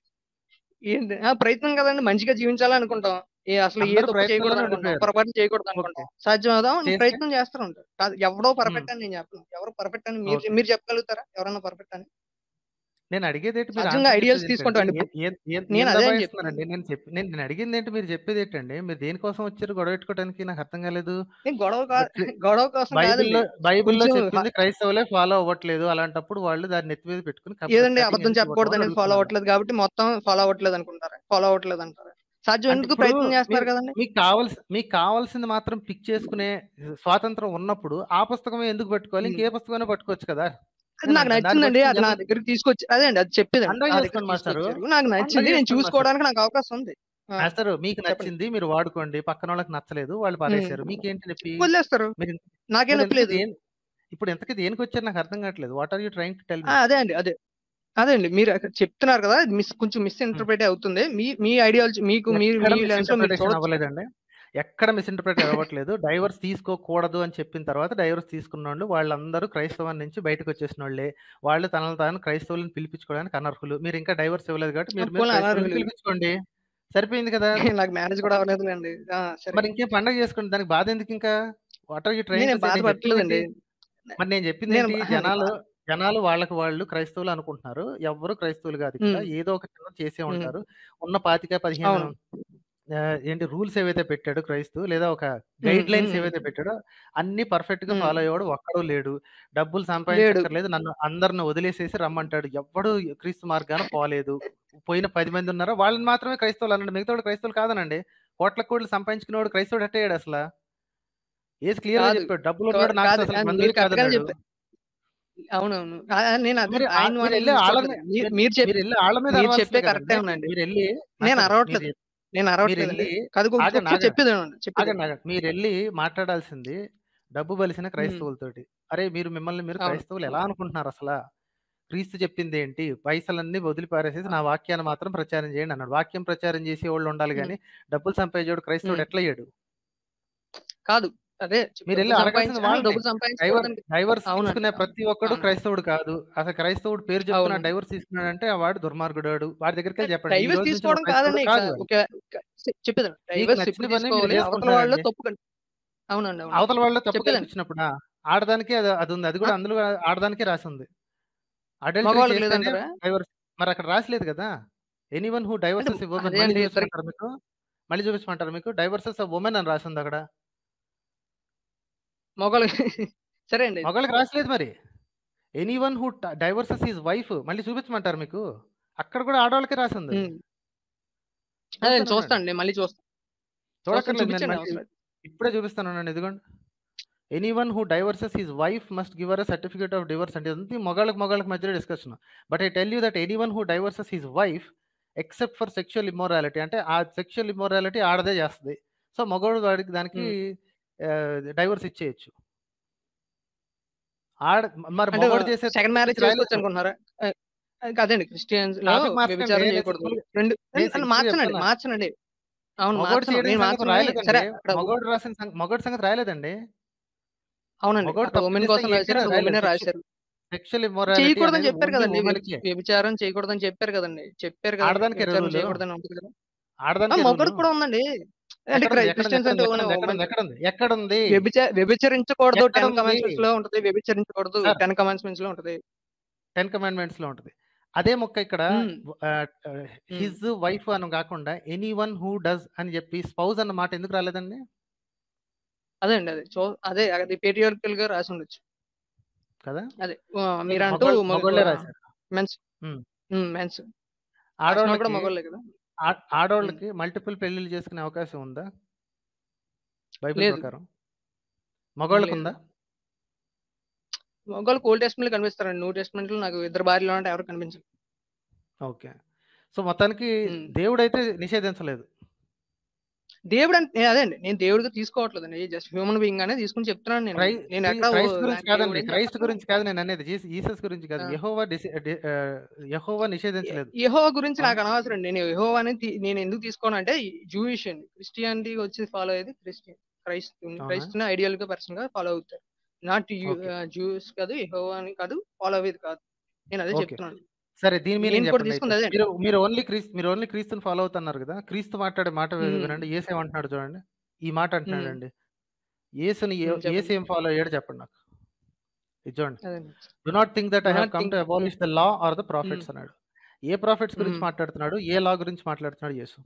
ఏంటి? ఆ! ప్రయత్నం కదండీ. మంచిగా జీవించాలనుకుంటాం. ఏ అసలు ఏ అందరూ తప్పు ప్రయత్నంలోనే చేయకూడదనుకుంటాం. ఉండిపోయారు. పొరపాట్లు ఓకే. చేయకూడదనుకుంటాం. సాధ్యం అవుదాం చేస్తే ప్రయత్నం చేస్తూ ఉంటారు. కాదు ఎవడో హ్మ్. పర్ఫెక్ట్ అని నేను చెప్పను. ఎవరు పర్ఫెక్ట్ అని మీరు ఓకే. మీరు చెప్పగలుగుతారా? ఎవరన్నా పర్ఫెక్ట్ అని? నేను అడిగేదేంటి మీరు సహజంగా ఆన్సర్ ఐడియల్స్ చెప్పేదేంటండి? తీసుకుంటామండి. ఏ ఇప్పుడు ఏం ఏం నేను ఏం అదే అని దబాయిస్తున్నారండి? చెప్తున్నాను. నేను చెప్పి నేను నేను అడిగిందేంటి మీరు చెప్పేదేంటండి? మీరు దేనికోసం వచ్చారు గొడవ పెట్టుకోవడానికి నాకు అర్థం కాలేదు. నేను గొడవ కా క్రి గొడవ కోసం కాదండి. బైబిల్‌లో బైబిల్‌లో కొంచెం హ చెప్పింది క్రైస్తవులే ఫాలో అవ్వట్లేదు. అలాంటప్పుడు వాళ్ళు దాన్ని నెత్తి మీద పెట్టుకొని కప్ ఏదండి కటింగ్ అబద్ధం ఎందుకు ఇవ్వటం అని చెప్పకూడదనేది ఫాలో అడుగుతున్నాను. అవ్వట్లేదు కాబట్టి మొత్తం ఫాలో అవ్వట్లేదు అనుకుంటారా? ఫాలో అవ్వట్లేదు అంటారా? అంటే సాధ్యమైనందుకు ఇప్పుడు ప్రయత్నం మీరు చేస్తున్నారు కదండీ! మీకు కావాల్సి మీకు కావాల్సింది మాత్రం పిక్ చేసుకునే స్వాతంత్రం ఉన్నప్పుడు ఆ పుస్తకమే ఎందుకు పట్టుకోవాలి? హ్మ్. ఇంకే పుస్తకమైనా పట్టుకోవచ్చు కదా! అది నేను నాకు అంటాను. దాన్ని నచ్చిందండి. పట్టుకొని అది నా జనం దగ్గరికి తీసుకొచ్చి అదే అండి. అది చెప్పేదండి. పండగ నా దగ్గరికి చేసుకోండి మాస్టారు. తీసుకొచ్చారు. నాకు పండగ నచ్చింది. నేను చేసుకోండి మాస్టారు. చూసుకోవడానికి నాకు అవకాశం ఉంది. ఆ! మాస్టారు మీకు చెప్పండి. నచ్చింది మీరు వాడుకోండి. పక్కనోళ్ళకి నచ్చలేదు. వాళ్ళు హ్మ్. పారేశారు. మీకేంటి నొప్పి? వదిలేస్తారు. మీరు నాకేం మీరు నొప్పి ఇంతకి లేదు. దేని ఇప్పుడు ఇంతకి దేనికొచ్చారు నాకు అర్థం కావట్లేదు. What are you trying to tell ఆ! మీ? అదే అండి. అదే. అదే అండి. మీరు అక్కడ చెప్తున్నారు కదా! మిస్ కొంచెం మిస్ హ్మ్. ఇంటర్ప్రిట్ అవుతుంది. మీ మీ ఐడియాలజీ మీకు మీరు ఎక్కడ మీ లెన్స్‌లో మీరు మిస్ఇంటర్ప్రిటేషన్ చూడొచ్చు. అవ్వలేదండి. ఎక్కడ మిస్ఇంటర్ప్రిట్ అవ్వట్లేదు. డైవర్స్ తీసుకోకూడదు అని చెప్పిన తర్వాత డైవర్స్ తీసుకున్నోళ్ళు వాళ్ళందరూ క్రైస్తవం నుంచి బయటకొచ్చేసినోళ్ళే. వాళ్ళు తనను తాను క్రైస్తవులను పిలిపించుకోవడానికి అనర్హులు. మీరు ఇంకా డైవర్స్ ఇవ్వలేదు కాబట్టి ఆ! మీరు మీరు పోనీ క్రైస్తవులను అనర్హులు. పిలిపించుకోండి. సరిపోయింది కదా! నాకు మ్యారేజ్ కూడా అవ్వలేదులెండి. ఆ! సరే. మరి ఇంకేం పండగ చేసుకోండి. దానికి బాధెందుకింకా? వాట్ ఆర్ యూ ట్రైయింగ్ నేనేం టు సే? నేను బాధపడట్లేదండి. చెప్పిందేంటి? మరి నేను నేను చెప్పిందేంటి? బా జనాలు బా జనాలు వాళ్ళకి వాళ్ళు క్రైస్తవులు అనుకుంటున్నారు. ఎవ్వరు క్రైస్తవులు కాదు ఇక్కడ. హ్మ్. ఏదో ఒక చిన్నది చేసే హ్మ్. ఉంటారు. ఉన్న 25, 15 అవును. ఆహ్, ఏంటి రూల్స్ ఏవైతే పెట్టాడో క్రైస్తు లేదా ఒక హ్మ్. గైడ్ హ్మ్. లైన్స్ హ్మ్. ఏవైతే పెట్టాడో అన్నీ పర్ఫెక్ట్‌గా హ్మ్. ఫాలో అయ్యేవాడు ఒక్కడు లేడు. డబ్బులు లేడు. సంపాదించక్కర్లేదు. నన్ను అందరిని వదిలేసేసి రమ్మంటాడు. ఎవ్వడు క్రీస్తు మార్గాన పోలేదు. పోయిన 10 మంది ఉన్నారా వాళ్ళని మాత్రమే క్రైస్తవులు అనండి. మిగతావాడు క్రైస్తవులు కాదనండి. కోట్ల కోట్లు సంపాదించుకునేవాడు క్రైస్తవుడు ఎట్టయ్యాడు అసల? యేసు క్లియర్‌గా కాదు. చెప్పాడు. కా డబ్బులున్నోడు నాకు కాదు. అసలు ఆ! మీరు బంధువే కరెక్ట్‌గానే కాదన్నాడు. చెప్పారు. అవునవును. ఆ! ఆ! నేను అది మీరు ఆహ్, ఆయన మాటలు మీరెళ్లి ఆళ్ళ మీ తీసుకోవట్లేదు. మీరు మీరు మీరు చెప్ మీరెళ్లి ఆళ్ళ మీద మీరు అరవాల్సిందే చెప్పే కరెక్టే కదండీ! ఉందండి. మీరెళ్లి నేను మాస్టారు అరవట్లేదు. మీరు నేను అరవట్లేదండి. మీరెళ్లి కాదు ఆగండి. ఒకసారి ఆగండి. చెప్పేదేనండి. చెప్పేది. ఆగండి. ఆగండి. మీరెళ్లి మాట్లాడాల్సింది డబ్బు బలిసిన హ్మ్. క్రైస్తవులతోటి. అరే! మీరు మిమ్మల్ని మీరు అవును. క్రైస్తవులు ఎలా అనుకుంటున్నారసల? క్రీస్తు చెప్పిందేంటి? పైసలన్నీ వదిలి పారేసేసి ఆ! నా వాక్యాన్ని మాత్రం ప్రచారం చేయండి అన్నాడు. వాక్యం ప్రచారం చేసేవాళ్ళు ఉండాలి హ్మ్. గానీ, డబ్బులు సంపాదించేవాడు క్రైస్తవుడు హ్మ్. ఎట్లయ్యాడు? కాదు. అదే మీరెళ్లి డబ్బులు అడగాల్సింది సంపాదించి అహా! వాళ్ళని. డబ్బులు డైవర్ సంపాదించకూడదని డైవర్స్ అవునండి. తీసుకునే అవును. ప్రతి ఒక్కడు అవును. క్రైస్తవుడు కాదు. అసలు క్రైస్తవుడు పేరు చెప్తున్న అవును. డైవర్స్ తీసుకున్నాడంటే ఆ వాడు దుర్మార్గుడాడు. వాడి దగ్గరికెళ్లి చెప్పండి. ఈ డైవర్స్ రోజు నుంచి నువ్వు తీసుకోవడం క్రైస్తవుడు కాదండి. ఇక్కడ కాదు అని. ఒక క చె చెప్పేదండి. మీకు డైవర్స్ నచ్చిన ఎప్పుడు పని మీరు తీసుకోవాలి? అవతల వాళ్ళ చేసుకుంటున్నారండి. తప్పు కన్ అవునండి. అవును. అవతల వాళ్ళు తప్పు చెప్పేదండి. కల్పించినప్పుడా? ఆడదానికే అది అదుంది. అది ఆ! కూడా అందులో ఆడదానికే రాసుంది. అడల్టరీ మగవాళ్ళకి చేస్తేనే లేదంటారా? డైవర్స్. మరక్కడ రాసిలేదు కదా! ఎనీవన్ హూ అంటే డైవర్సెస్ ఎ వుమన్ అదే మళ్ళీ అండి. ఇద్దరికి చూపించమంటారా మీకు? మళ్ళీ చూపించమంటారా మీకు? డైవర్సెస్ ఎ వుమన్ అని రాసుందక్కడ. మగవాళ్ళకి సరే అండి. మగోళ్ళకి రాసలేదు మరి. ఎనీవన్ హూ ట డైవర్సెస్ హిస్ వైఫ్ మళ్ళీ చూపించమంటారా మీకు? అక్కడ కూడా ఆడోళ్ళకే రాసుందది. హ్మ్. అదే నేను చూస్తానుండండి. చూస్తాను. నేను మళ్ళీ చూస్తాను. చూస్తాను. చూడక్కర్లేదు. నేను చూపించండి మళ్ళీ అవసరం లేదు. ఇప్పుడే చూపిస్తానుండండి. ఇదిగోండి. Anyone who divorces his wife must give her a certificate of divorce అంటే ఇదంతా మగాళ్ళకి మగాళ్ళకి మధ్యలో discussion. But I tell you that anyone who divorces his wife except for sexual immorality అంటే ఆ సెక్షువల్ ఇమ్మోరాలిటీ ఆడదే చేస్తది. సో మగోడు వాడికి దానికి హ్మ్. ఆహ్, డైవోర్స్ ఇచ్చేయొచ్చు. ఆడ మరి అంటే మగోడు చేసే సెకండ్ మ్యారేజ్ గురించి చేసుకోవచ్చు రాయలేదు అనుకుంటున్నారా ఆ, ఆ, కాదండి క్రిస్టియన్స్ లో టాపిక్ మార్చకండి వ్యభిచారం నేను చేయకూడదు సింపుల్ రెండు నేను నన్ను సింపుల్ మార్చనండి చెప్తున్నా మార్చనండి అవును మగోడు మార్చను చేయడం నేను సంగతి మార్చను రాయలేదండి సరే అక్కడ మగోడు రాసిన సంగ- మగోడు సంగతి రాయలేదండి అవునండి మగోడు అక్కడ తప్పు ఉమెన్ చేస్తే కోసం రాశారు ఏకైనా అక్కడ రాయలేదు ఉమెన్ సెక్షువల్ రాశారు సెక్షువల్ ఇమ్మొరాలిటీ చేయకూడదని అనేది చెప్పారు ఓన్లీ కదండి వ్యభి- ఉమెన్కే వ్యభిచారం చేయకూడదని చెప్పారు కదండి చెప్పారు కదండి ఆడదానికి వ్యభిచారం రూలు చేయకూడదని ఉంటుంది కదా ఆ, ఆడదానికి మగవాడికి రూలు కూడా ఉందండి అంటే ఎక్కడుంది ఎక్కడుంది క్రిస్టియన్స్ అంటే ఎక్కడుంది ఎక్కడుంది ఎక్కడుంది ఎక్కడుంది ఎక్కడుంది వ్యభిచ వ్యభిచరించకూడదు టెన్ ఎక్కడుంది కమాండ్స్మెంట్స్ లో ఉంటది వ్యభిచరించకూడదు సార్ టెన్ కమాండ్స్మెంట్స్ లో ఉంటది టెన్ కమాండ్మెంట్స్ లో ఉంటది అదే మొక్క ఇక్కడ ఉమ్, ఉమ్. హిజ్ వైఫ్ అని కాకుండా ఎనీ వన్ హూ డస్ అని చెప్పి స్పౌజ్ అన్న మాట ఎందుకు రాలేదండి అదే అండి అదే చో అదే అది పేట్రియార్కల్ గా రాసి ఉండొచ్చు కదా అదే ఆ, మీరంటూ మగోళ్ళు మగోళ్ళే రాశారు మెన్స్ ఉమ్. మెన్స్ రాసిన కూడా ఆడవాళ్ళకి మగవాళ్ళే కదా ఆ- ఉమ్. ఆడవాళ్ళకి మల్టిపుల్ పెళ్లిళ్ళు చేసుకునే అవకాశం ఉందా బైబిల్ లేదు ప్రకారం మగవాళ్ళకి లేదు ఉందా మగవాళ్ళకి ఓల్డ్ టెస్ట్మెంట్ కనిపిస్తారండి న్యూ టెస్ట్మెంట్ లో నాకు ఇద్దరు భార్యలు అంటే ఎవరు కనిపించరు ఓకే సో మొత్తానికి ఉమ్. దేవుడు అయితే నిషేధించలేదు దేవుడు అంటే నేను అదే అండి నేను దేవుడిగా తీసుకోవట్లేదండి జస్ట్ హ్యూమన్ బీయింగ్ అనే తీసుకుని చెప్తున్నాను నేను క్రై నేను క్రీ- ఎక్కడ క్రైస్ట్ గురించి నాకు కాదండి దేవుడు ఏం క్రైస్ట్ చెప్పట్లేదు గురించి కాదు నేను అనేది జీసస్ జీసస్ గురించి కాదు ఆ. యెహోవా డిసి- డి- ఆ, యెహోవా నిషేధించలేదు యెహోవా గురించి అవును నాకు అనవసరం అండి నేను యెహోవా అని తీ- నేను ఎందుకు తీసుకోను అంటే జూయిష్ అండి క్రిస్టియానిటీ వచ్చి ఫాలో అయ్యేది క్రిస్టియన్ క్రైస్ట్ అవునా క్రైస్ట్ ని ఐడియల్ గా పర్సన్ గా ఫాలో అవుతారు నాట్ ఓకే జూస్ కాదు యెహోవా అని కాదు ఫాలో అయ్యేది కాదు నేను అదే ఓకే చెప్తున్నాను సరే దీని మీనింగ్ నేను కూడా చెప్పండి అయితే తీసుకుంది అదే మీరు మీరు ఓన్లీ క్రీస్తు మీరు ఓన్లీ క్రీస్తుని ఫాలో అవుతున్నారు కదా క్రీస్తు మాట్లాడే మాట వి- ఉమ్, వినండి ఏసు ఏమంటున్నాడు చూడండి ఈ మాట ఉమ్, అంటున్నాడండి ఏసుని ఏ- ఉమ్, ఏసు చెప్పండి ఏం ఫాలో అయ్యాడు చెప్పండి నాకు ఇది చూడండి అదే do not think that do I have not come think to abolish the law or the prophets అన్నాడు ఏ ప్రాఫిట్స్ గురించి మాట్లాడుతున్నాడు ఏ లా గురించి మాట్లాడుతున్నాడు యేసు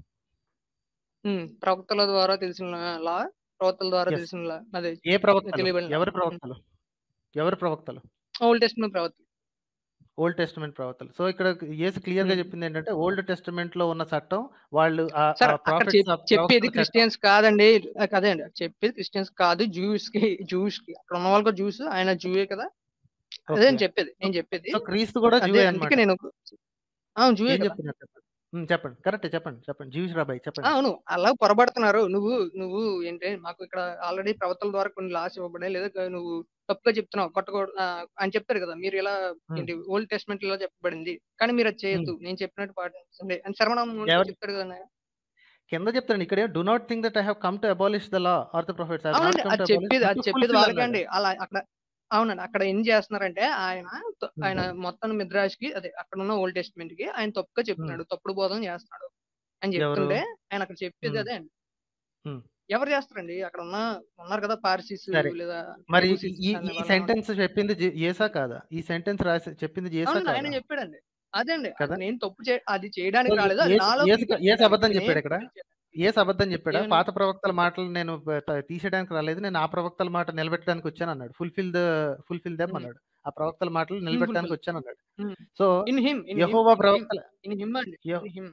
ప్రవక్తల ద్వారా తెలిసిన లా ప్రవక్తల ద్వారా ఎస్ తెలిసిన లా అదే ఏ ప్రవక్తలు తెలియబడిన ఎవరి ప్రవక్తలు ఎవరి ప్రవక్తలు ఓల్డ్ టెస్ట్మెంట్ ప్రవక్త ఓల్డ్ టెస్టమెంట్ ప్రవక్తలు సో ఇక్కడ యేసు క్లియర్ గా ఉమ్. చెప్పింది ఏంటంటే ఓల్డ్ టెస్టమెంట్ లో ఉన్న చట్టం వాళ్ళు ఆ సార్ అక్కడ ప్రాఫిట్స్ చెప్- చెప్పేది ప్రవక్తల చట్టం క్రిస్టియన్స్ కాదండి అదే అండి చెప్పేది క్రిస్టియన్స్ కాదు జూస్ కి జూస్ కి అక్కడ ఉన్న వాళ్ళకి జ్యూస్ ఆయన జూయే కదా అదే ఓకే అని చెప్పేది నేను చెప్పేది సో క్రీస్తు కూడా అదే జూవే అందుకే అన్నమాట నేను అవును జూయే ఏం కదా చెప్తున్నారు చెప్పండి ఉమ్, చెప్పండి కరెక్ట్ చెప్పండి చెప్పండి జీవిష్ రాబాయ్ ఆ, చెప్పండి అవును అలా పొరబడుతున్నారు నువ్వు నువ్వు ఏంటి మాకు ఇక్కడ ఆల్రెడీ ప్రవర్తల ద్వారా కొన్ని లాస్ ఇవ్వబడాయి లేదా నువ్వు తప్పుగా చెప్తున్నావు కొట్టకూడదు ఆ, అని చెప్తారు కదా మీరు ఇలా ఉమ్, ఏంటి ఓల్డ్ టెస్ట్మెంట్ ఇలా చెప్పబడింది కానీ మీరు అది ఉమ్. చేయొద్దు నేను చెప్పినట్టు పాటించండి అని శరవణం ఎవరు చెప్తాడు కదా కింద చెప్తాను ఇక్కడ do not think that I have come to abolish the law or the prophets I have not అవునండి కమ్ అది టు అబాలిష్ చెప్పేది బట్ అది టు చెప్పేది ఫుల్ఫిల్ వాళ్ళకే అన్నాడు అండి అలా అక్కడ అవునండి అక్కడ ఏం చేస్తున్నారంటే ఆయన త- ఉమ్, ఆయన మొత్తం మిద్రాజ్ కి అదే అక్కడ ఉన్న ఓల్డ్ టెస్ట్మెంట్ కి ఆయన తప్పుగా ఉమ్. చెప్తున్నాడు తప్పుడు బోధన చేస్తున్నాడు అని ఎవరు చెప్తుంటే ఆయన అక్కడ చెప్పేది ఉమ్, అదే అండి ఉమ్. ఎవరు చేస్తారండి అక్కడ ఉన్న ఉన్నారు కదా పార్సీస్ సరే లేదా మరి ఈ ఎబూసిస్ ఈ- అనే ఈ వాళ్ళు సెంటెన్స్ చెప్పింది జే- యేసా కాదా ఈ సెంటెన్స్ రాసి చెప్పింది యేసా అవునండి ఆయన కాదా చెప్పాడండి అదే అండి కదా నేను తప్పు చే అది సో చేయడానికి రాలేదు అది యేసు నాలో యేసు fulfill యేసు అబద్ధం చేయడానికి చెప్పాడు నేను ఇక్కడ fulfill చేయడానికి. యేసు అబద్ధం చెప్పాడా ఏమని పాత ప్రవక్తల మాటలు నేను ప- త- తీసేయడానికి రాలేదు నేను ఆ ప్రవక్తల మాట నిలబెట్టడానికి వచ్చాను అన్నాడు ఫుల్ఫిల్ ద ఫుల్ఫిల్ దెమ్ అన్నాడు ఆ ప్రవక్తల మాటలు నిలబెట్టడానికి ఫుల్ఫిల్ వచ్చాను అన్నాడు so in him in him Yahova in him ప్రవక్తల ఇన్ హిమ్ అండి యహో- ఇన్ హిమ్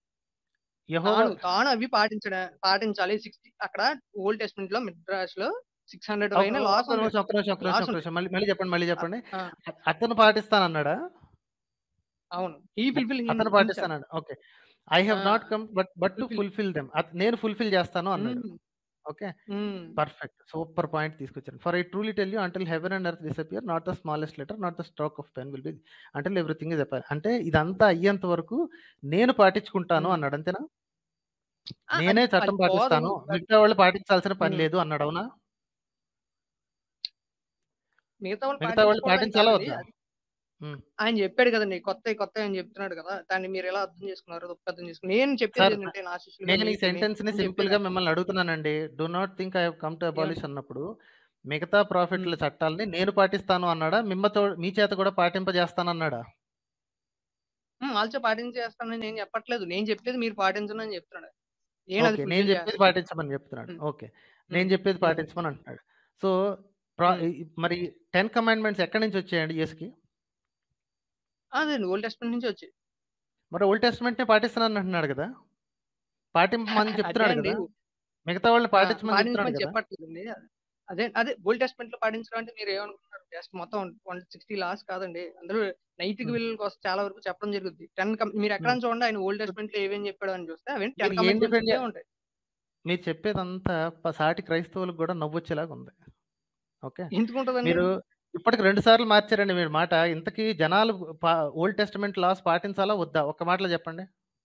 యహోవా తాను తాను అవి పాటించడం పాటించాలి సిక్స్టీ అక్కడ ఓల్డ్ టెస్ట్మెంట్ లో మిడ్రాస్ లో సిక్స్ హండ్రెడ్ ఒక అయినా ఒక లాస్ ఉంది నిమిషం ఒక నిమిషం ఒక నిమిషం లాస్ ఒక ఉంది నిమిషం మళ్ళీ మళ్ళీ చెప్పండి మళ్ళీ చెప్పండి ఆ, అ- అతను పాటిస్తానన్నాడా అవును ఈ ఫుల్ఫిల్ హిమ్ అతను పాటిస్తానన్నాడు okay I have not come but but to fulfil fulfil them నేను ఫుల్ఫిల్ చేస్తాను అన్నాడు ఓకే పర్ఫెక్ట్ సూపర్ పాయింట్ తీసుకొచ్చాను for I truly tell you until heaven and earth disappear not the smallest letter not the stroke of pen will be until everything is upper అంటే ఇదంతా అయ్యేంత వరకు నేను పాటించుకుంటాను అన్నాడు అంతేనా నేనే అది చట్టం అది పోదు పాటిస్తాను అది- మిగతా వాళ్ళు పాటించాల్సిన పని ఉమ్. లేదు అన్నాడు అవునా మిగతా వాళ్ళు మిగతా వాళ్ళు పాటించుకోవడం పాటించాలా కాదండి వద్దా అది ఉమ్. ఆయన చెప్పాడు కదండి కొత్త కొత్త అని చెప్తున్నాడు కదా దాన్ని మీరు ఎలా అర్థం చేసుకున్నారు తప్పు అర్థం చేసుకున్నారు నేను చెప్పేది సార్ ఏంటంటే నా శిష్యులుగా నేను ఈ మీకు సెంటెన్స్ ని నేను సింపుల్ చెప్పేది గా మిమ్మల్ని అడుగుతున్నానండి do not think I come to abolish అన్నప్పుడు మిగతా ప్రాఫిట్ల ఉమ్. చట్టాలని నేను పాటిస్తాను అన్నాడా మిమ్మతో మీ చేత కూడా పాటింపజేస్తాను అన్నాడా ఉమ్, వాళ్ళతో పాటించేస్తానని నేను చెప్పట్లేదు నేను చెప్పేది మీరు పాటించను అని చెప్తున్నాడు నేను అది ఓకే నేను ఫుల్ఫిల్ చెప్పేది చేస్తాను పాటించమని చెప్తున్నాడు ఉమ్, ఓకే నేను ఉమ్, చెప్పేది ఉమ్, పాటించమని అంటున్నాడు సో ప్రా- ఉమ్. ఈ- మరి టెన్ కమాండ్మెంట్స్ ఎక్కడి నుంచి వచ్చాయండి యేసుకి అదే ఓల్డ్ టెస్ట్మెంట్ నుంచి వచ్చి మరి ఓల్డ్ టెస్ట్మెంట్ నే పాటిస్తున్నాను అంటున్నాడు కదా పాటింపమని అదే చెప్తున్నాడు అండి కదా మిగతా వాళ్ళని ఆ, పాటించమని చెప్తున్నాడు పాటించమని కదా చెప్పట్లేదండి అదే అదే ఓల్డ్ టెస్ట్మెంట్ లో పాటించడం అంటే మీరు ఏమనుకుంటున్నారు జస్ట్ మొత్తం వన్ సిక్స్టీ లాస్ కాదండి అందులో నైతిక ఉమ్, విలువల కోసం చాలా వరకు చెప్పడం జరుగుతుంది టెన్ మీరు ఎక్కడ ఉమ్. చూడండి ఆయన ఓల్డ్ టెస్ట్మెంట్ లో ఏమేమి చెప్పాడు అని చూస్తే అవి టెన్ మీరు ఏం కమెంట్మెంట్స్ డిపెండ్ ఉంటాయి మీరు చెప్పేదంతా ప- సాటి క్రైస్తవులకు కూడా నవ్వొచ్చేలాగా ఉంది ఓకే ఎందుకు ఉంటుందండి మీరు ఇప్పటికి 2 సార్లు మార్చారండి మీరు మాట. ఇంతకీ జనాలు పా ఓల్డ్ టెస్టమెంట్ లాస్ పాటించాలా వద్దా? ఒక్క మాటలో చెప్పండి.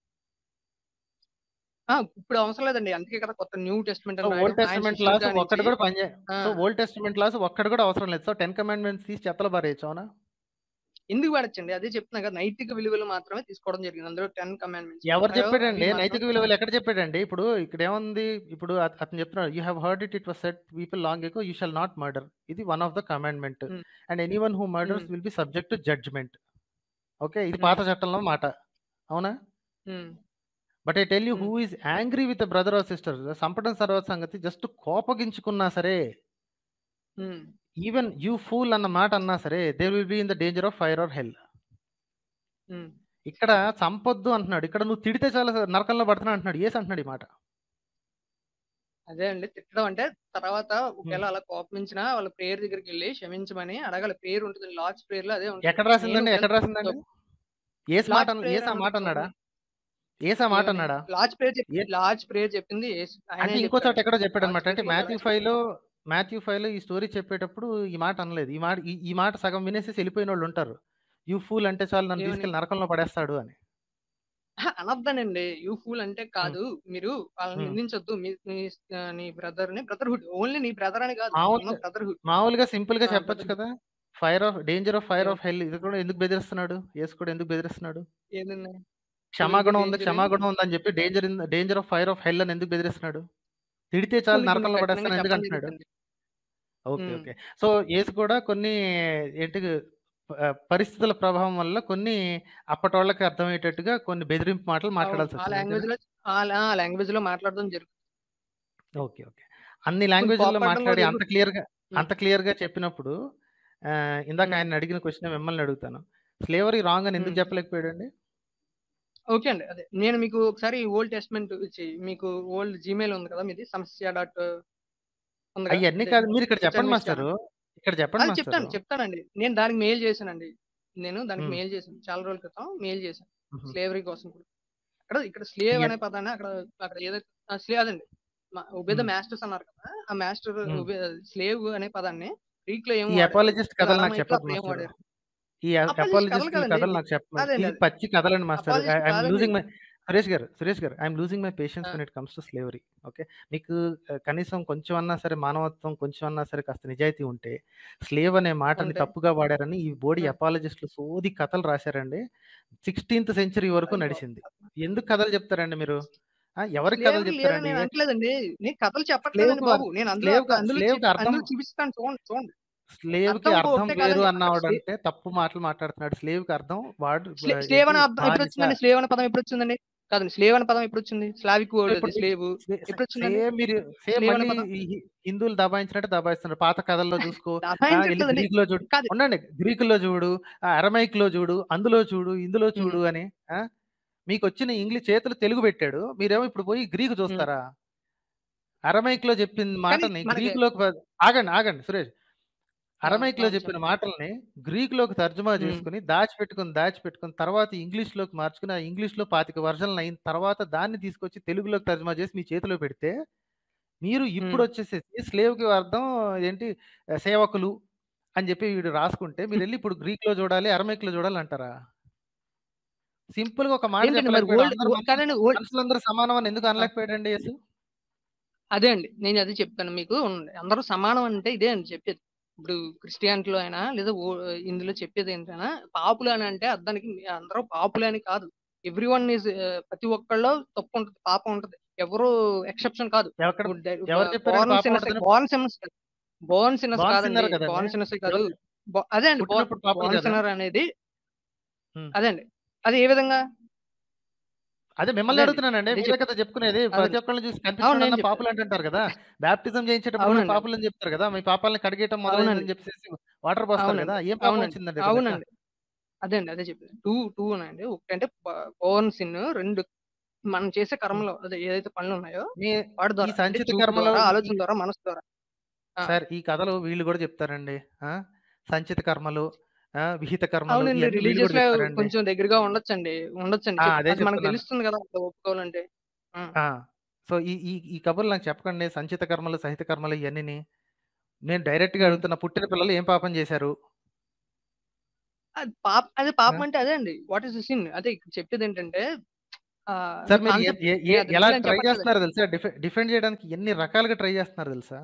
ఆ! ఇప్పుడు అవసరం లేదండి. అందుకే కదా కొత్త న్యూ టెస్టమెంట్ సో అని ఓల్డ్ రాయడం. ఆయన టెస్టమెంట్ శిష్యుల లాస్ కానించి ఒక్కటి కూడా పనిచే ఆ! సో ఓల్డ్ టెస్టమెంట్ లాస్ ఒక్కటి కూడా అవసరం లేదు. సో 10 కమాండ్‌మెంట్స్ తీసి చెత్తలో పారేయొచ్చు. అవునా? ఎందుకు వాడొచ్చండి? అదే చెప్తున్నా కదా! నైతిక విలువలు మాత్రమే తీసుకోవడం జరిగింది. అందులో 10 కమాండ్‌మెంట్స్ ఎవరు ఉంటాయో చెప్పాడండి? అవి మాత్రం నైతిక విలువలు ఎక్కడ చెప్పాడండి? ఇప్పుడు ఇక్కడేముంది? ఇప్పుడు అత అతను చెప్తున్నాడు. You have heard it it was said people long ago you shall not murder. ఇది one of the commandment. Hmm. And anyone who murders hmm. Will be subject to judgement. Okay. ఇది హ్మ్. పాత చట్టంలో మాట. అవునా? హ్మ్. But I tell you who hmm. Is angry with brother or sister చంపడం తర్వాత సంగతి జస్ట్ కోపగించుకున్నా సరే హ్మ్. ఈవెన్ యూ ఫూల్ అన్న మాట అన్నా సరే they will be in the danger of fire or hell. హ్మ్. ఇక్కడ చంపొద్దు అంటున్నాడు. ఇక్కడ నువ్వు తిడితే చాలు నరకంలో పడుతున్నావు అంటున్నాడు. యేసు అంటున్నాడు ఈ మాట. అదే అండి. తిట్టడం అంటే తర్వాత హ్మ్. ఒకవేళ అలా కోపగించినా వాళ్ళ ప్రేయర్ దగ్గరికెళ్లి క్షమించమని అడగాలి. ప్రేయర్ ఉంటుంది. లార్డ్స్ ప్రేయర్‌లో అదే ఉంటుంది. ఎక్కడ నేను రాసిందండి? ఒకవేళ ఎక్కడ రాసిందండి? తప్పు యేసు మాట లార్డ్స్ అన్ ప్రేయర్ యేసు ఆ మాట అన్నప్పుడు అన్నాడా? చదవండి. యేసు ఆ మాట ఏమని? అన్నాడా? లార్డ్స్ ప్రేయర్ చెప్ ఏ లార్డ్స్ ప్రేయర్ చెప్పింది యేసు. ఆయనే అంటే ఇంకో చోట చెప్పాడు. ఎక్కడో లార్డ్స్ చెప్పాడన్నమాట. అంటే ప్రేయర్ మాథ్యూ మళ్ళీ ఎలా 5లో మాథ్యూ 5లో ఈ స్టోరీ చెప్పేటప్పుడు ఈ మాట అనలేదు. ఈ మాట ఈ ఈ మాట సగం వినేసేసి వెళ్ళిపోయినోళ్ళు ఉంటారు. యూ ఫూల్ అంటే చాలు నన్ను ఏమని? తీసుకెళ్ళి నరకంలో పడేస్తాడు అని. అహా! అనొద్దనండి. యూ ఫూల్ అంటే హ్మ్. కాదు. మీరు వాళ్ళని హ్మ్. నిందించొద్దు. మీ మీ ఆహ్, నీ బ్రదర్‌ని బ్రదర్‌హుడ్ ఓన్లీ నీ బ్రదర్ అని కాదు. ఉన్న మామూలుగా బ్రదర్‌హుడ్. మామూలుగా సింపుల్‌గా ఆ! చెప్పొచ్చు బ్రదర్‌హుడ్. కదా! Fire of danger of fire ఏమని? ఆఫ్ హెల్ ఇది కూడా ఎందుకు బెదిరిస్తున్నాడు? యేసు కూడా ఎందుకు బెదిరిస్తున్నాడు? ఏందండి? ఏముంది క్షమాగుణం ఉంది, డేంజర్? క్షమాగుణం ఉందని చెప్పి danger in danger of fire of hell అని ఎందుకు బెదిరిస్తున్నాడు? తిడితే చాలు కొన్ని కొన్ని నరకంలో కఠినంగా పడేస్తాను ఎందుకు చెప్పడం అంటున్నాడు? జరుగుతుంది. ఓకే. హ్మ్. ఓకే. సో యేసు కూడా కొన్ని ఏంటి ఆహ్, పరిస్థితుల ప్రభావం వల్ల కొన్ని అప్పటోళ్ళకి అర్థమయ్యేటట్టుగా కొన్ని బెదిరింపు మాటలు అవును. ఆ మాట్లాడాల్సొచ్చింది. అంతేనా? లాంగ్వేజ్‌లో ఆ లా లాంగ్వేజ్‌లో మాట్లాడడం జరుగుతుంది. ఓకే. ఓకే. అన్ని కొన్ని లాంగ్వేజ్‌లో కోప్పడడం కూడా మాట్లాడి అంత జరుగుతుంది. క్లియర్‌గా హ్మ్. అంత క్లియర్‌గా చెప్పినప్పుడు ఆహ్, ఇందాక హ్మ్. ఆయన్ని అడిగిన క్వెషనే మిమ్మల్ని అడుగుతాను. స్లేవరీ రాంగ్ అని ఎందుకు హ్మ్. చెప్పలేకపోయాడండి? ఓకే అండి. అదే. నేను మీకు ఒకసారి ఓల్డ్ టెస్ట్‌మెంట్ ఇచ్చి మీకు ఓల్డ్ జీమెయిల్ ఉంది కదా! మీది సమస్య డాట్ ఉందిగా? అయన్నీ అదే కాదు. మీరిక్కడ చెప్పండి హెచ్ఎంఎస్ మాస్టరు. ఛానెల్. ఇక్కడ చెప్పండి అది మాస్టరు. చెప్తాను. చెప్తానండి. నేను దానికి మెయిల్ చేశానండి. నేను దానికి హ్మ్. మెయిల్ చేశాను. చాలా రోజుల క్రితం మెయిల్ చేశాను. హుహు. స్లేవరీ కోసం కూడా. అక్కడ ఇక్కడ స్లేవ్ ఇయన్ అనే పదాన్ని అక్కడ అక్కడ ఏదైతే ఆ! స్లేవ్ అదండి. మ ఒబే ద హ్మ్. మాస్టర్స్ అన్నారు కదా! ఆ మాస్టర్ హ్మ్. ఒబే స్లేవ్ అనే పదాన్ని గ్రీక్‌లో ఏం ఈ వాడారు? అపాలజిస్ట్ లేదా కథలు నాకు అరమైక్‌లో చెప్పొద్దు అప్పుడు ఏం మాస్టరు. వాడారు? ఈ అ అపాలజిస్ట్ కథలు అపాలజిస్ట్ ఈ కదండీ! కథలు ఇది నాకు చెప్పండి. కాదండి ఇది అది. పచ్చి కథలండి master. I apologist I am కాదండి. లూజింగ్ మై సురేష్ గారు, సురేష్ గారు I am losing my patience ఆ! When it comes to slavery. Okay. మీకు ఆహ్, కనీసం కొంచెం అన్నా సరే మానవత్వం, కొంచెం అన్నా సరే కాస్త నిజాయితీ ఉంటే స్లేవ్ అనే మాటని ఉంటే తప్పుగా వాడారని ఈ బోడి హ్మ్. అపాలజిస్టులు సోది కథలు రాశారండి. 16థ్ సెంచరీ వరకు అయ్య నడిచింది. బాబోయ్! ఎందుకు కథలు చెప్తారండి మీరు? ఆ! ఎవరికి కథలు స్లేవరీ లేదని చెప్తారండి? నేను ఏ అంటలేదండి. నేను కథలు చెప్పట్లేదండి స్లేవ్‌కి బాబు. నేను అందులో స్లేవ్‌కి అందులో స్లేవ్‌కి చెప్ అర్థం అందులో చూపిస్తాను చూడండి. చూడండి. స్లేవ్‌కి అర్థం అర్థం ఒకటే వేరు కాదండి. అక్కడ స్లే అన్నవాడంటే తప్పు మాటలు మాట్లాడుతున్నాడు. స్లేవ్‌కి అర్థం వాడు స్లే ఆహ్, స్లేవ్ ఏంటి అనే అర్థం బానిస. ఎప్పుడొచ్చిందండి? స్లేవ్ అనే పదం ఎప్పుడొచ్చిందండి? కాదండి. స్లేవ్ అనే పదం ఎప్పుడొచ్చింది? స్లావిక్ సో వర్డ్ ఇప్పుడు అది మీకు స్లేవ్. సే సే ఎప్పుడొచ్చిందండి? సేమ్ మీరు సేమ్ స్లేవ్ అనే మళ్ళీ పదం? ఈ హి హిందువులు దబాయించినట్టు దబాయిస్తున్నారు. పాత కథల్లో చూసుకో ఆ! ఎళ్లి దబాయించట్లేదండి. గ్రీక్‌లో చూడు కాదు. ఉండండి. గ్రీకుల్లో చూడు, ఆహ్, అరమైక్‌లో చూడు, అందులో చూడు, ఇందులో హ్మ్. చూడు అని ఆ! మీకొచ్చిన ఇంగ్లీష్ చేతులు తెలుగు పెట్టాడు. మీరేమో ఇప్పుడు పోయి గ్రీక్ హ్మ్. చూస్తారా? అరమైక్‌లో చెప్పిన కానీ మాటని మనకి గ్రీక్‌లోకి ప ఆగండి. ఆగండి సురేష్. ఆ! అరమైక్‌లో ఆ! చెప్పిన చెప్పండి. మాటల్ని గ్రీక్‌లోకి తర్జుమా హ్మ్. చేసుకొని, దాచిపెట్టుకొని, దాచిపెట్టుకొని తర్వాత ఇంగ్లీష్‌లోకి మార్చుకొని, ఆ ఇంగ్లీష్‌లో 25 వెర్షన్‌లు అయిన తర్వాత దాన్ని తీసుకొచ్చి తెలుగులోకి తర్జుమా చేసి మీ చేతిలో పెడితే, మీరు హ్మ్. ఇప్పుడొచ్చేసేసి స్లేవ్‌కి అర్థం ఏంటి ఆహ్, సేవకులు అని చెప్పి వీడు రాసుకుంటే, మీరెళ్లి ఇప్పుడు గ్రీక్‌లో చూడాలి, అరమైక్‌లో చూడాలి అంటారా? సింపుల్‌గా ఒక మాట ఏంటండి మరి చెప్పలేకపోయాడు. ఓల్డ్ అందరు ఓ మనుషులు కాదండి ఓల్డ్ మనుషులందరూ సమానం అని ఎందుకు ఆ! అనలేకపోయాడండి యేసు? అదే అండి. నేను అదే చెప్తాను మీకు. అందరూ సమానం అంటే ఇదే అండి చెప్పేది. ఇప్పుడు క్రిస్టియానిటీలో అయినా లేదా ఓ ఇందులో చెప్పేది ఏంటైనా పాపులు అని అంటే అర్థానికి అందరూ పాపులే అని కాదు. ఎవ్రీవన్ ఈస్ ఆహ్, ప్రతి ఒక్కళ్ళలో తప్పు ఉంటది. పాపం ఉంటది. ఎవరు ఎక్సెప్షన్ కాదు. ఎక్కడ ఇప్పుడు డై ఎవరు చెప్పారండి బోర్న్ పాపం సిన్నర్స్ ఉంటదని? బోర్న్ సిన్నర్స్ కాదు. బోర్న్ సిన్నర్స్ బార్న్ కాదండి. సిన్నర్ కదండీ! బోర్న్ సిన్నర్సే కాదు. ఎవరు బో అదే అండి. బోర్న్ పుట్టినప్పుడు పాపులు బోర్న్ కదా! సిన్నర్ అనేది హ్మ్. అదే అండి. అది ఏ విధంగా? అదే మిమ్మల్ని అదే అండి. అడుగుతున్నానండి. అదే మీరే చెప్ కదా చెప్పుకునేది. ప్రతి అదండి. ఒక్కళ్ళని చూసి అవును. కనిపించినోడన్నా నేను చెప్తాను. పాపులు అంటుంటారు కదా! బాప్టిజం చేయించేటప్పుడు కూడా అవునండి. పాపులని చెప్తారు కదా! మీ పాపాలను కడిగేయటం అవునండి. మొదలైందని చెప్పేసేసి వాటర్ పోస్తారు అవునండి. కదా! ఏం పాపం అవునండి. వచ్చిందండి ఇప్పుడు లెక్క? అవునండి. అదే అండి. అదే చెప్పాను. 2, 2 అనండి. ఒకటంటే బ బోర్న్ సిన్ 2 మనం చేసే హ్మ్. కర్మలో అదే ఏదైతే పనులున్నాయో మీ వాటి ఈ ద్వారా అంటే సంచిత చూపు కర్మలో ద్వారా, ఈ ఈ ఆలోచన ద్వారా, మనసు ద్వారా. ఆ! సార్ ఈ కథలు వీళ్ళు కూడా చెప్తారండి. ఆ! సంచిత కర్మలు, ఆ! విహిత కర్మలు అవునండి. ఇయన్నీ వీళ్ళు కూడా రిలీజియస్‌లో చెప్తారండి. కొంచెం దగ్గరగా ఉండొచ్చండి. ఉండొచ్చండి. ఆ! చెప్ అదే అది మనకు చెప్తున్నాను. తెలుస్తుంది గదా! అట్లా ఒప్పుకోవాలంటే. ఆ! ఆ! సో ఈ ఈ ఈ కబుర్లు నాకు చెప్పకండి. సంచిత కర్మలు, సహిత కర్మలు ఇయన్నీని. నేను డైరెక్ట్‌గా హ్మ్. అడుగుతున్నా. పుట్టిన పిల్లలు ఏం పాపం చేశారు? అది పాప అది ఆ! పాపం అంటే అదే అండి. What is the sin? అదే ఇక్కడ చెప్పేదేంటంటే ఆహ్, సార్ మీ మీరు ఏ కాన్సెప్ట్ ఏ ఏ నేను అది ఎలా రిలీజియన్ అని ట్రై చెప్పట్లేదండి. చేస్తున్నారో తెలుసా? డిఫె డిఫెండ్ చేయడానికి ఎన్ని రకాలుగా ట్రై చేస్తున్నారో తెలుసా?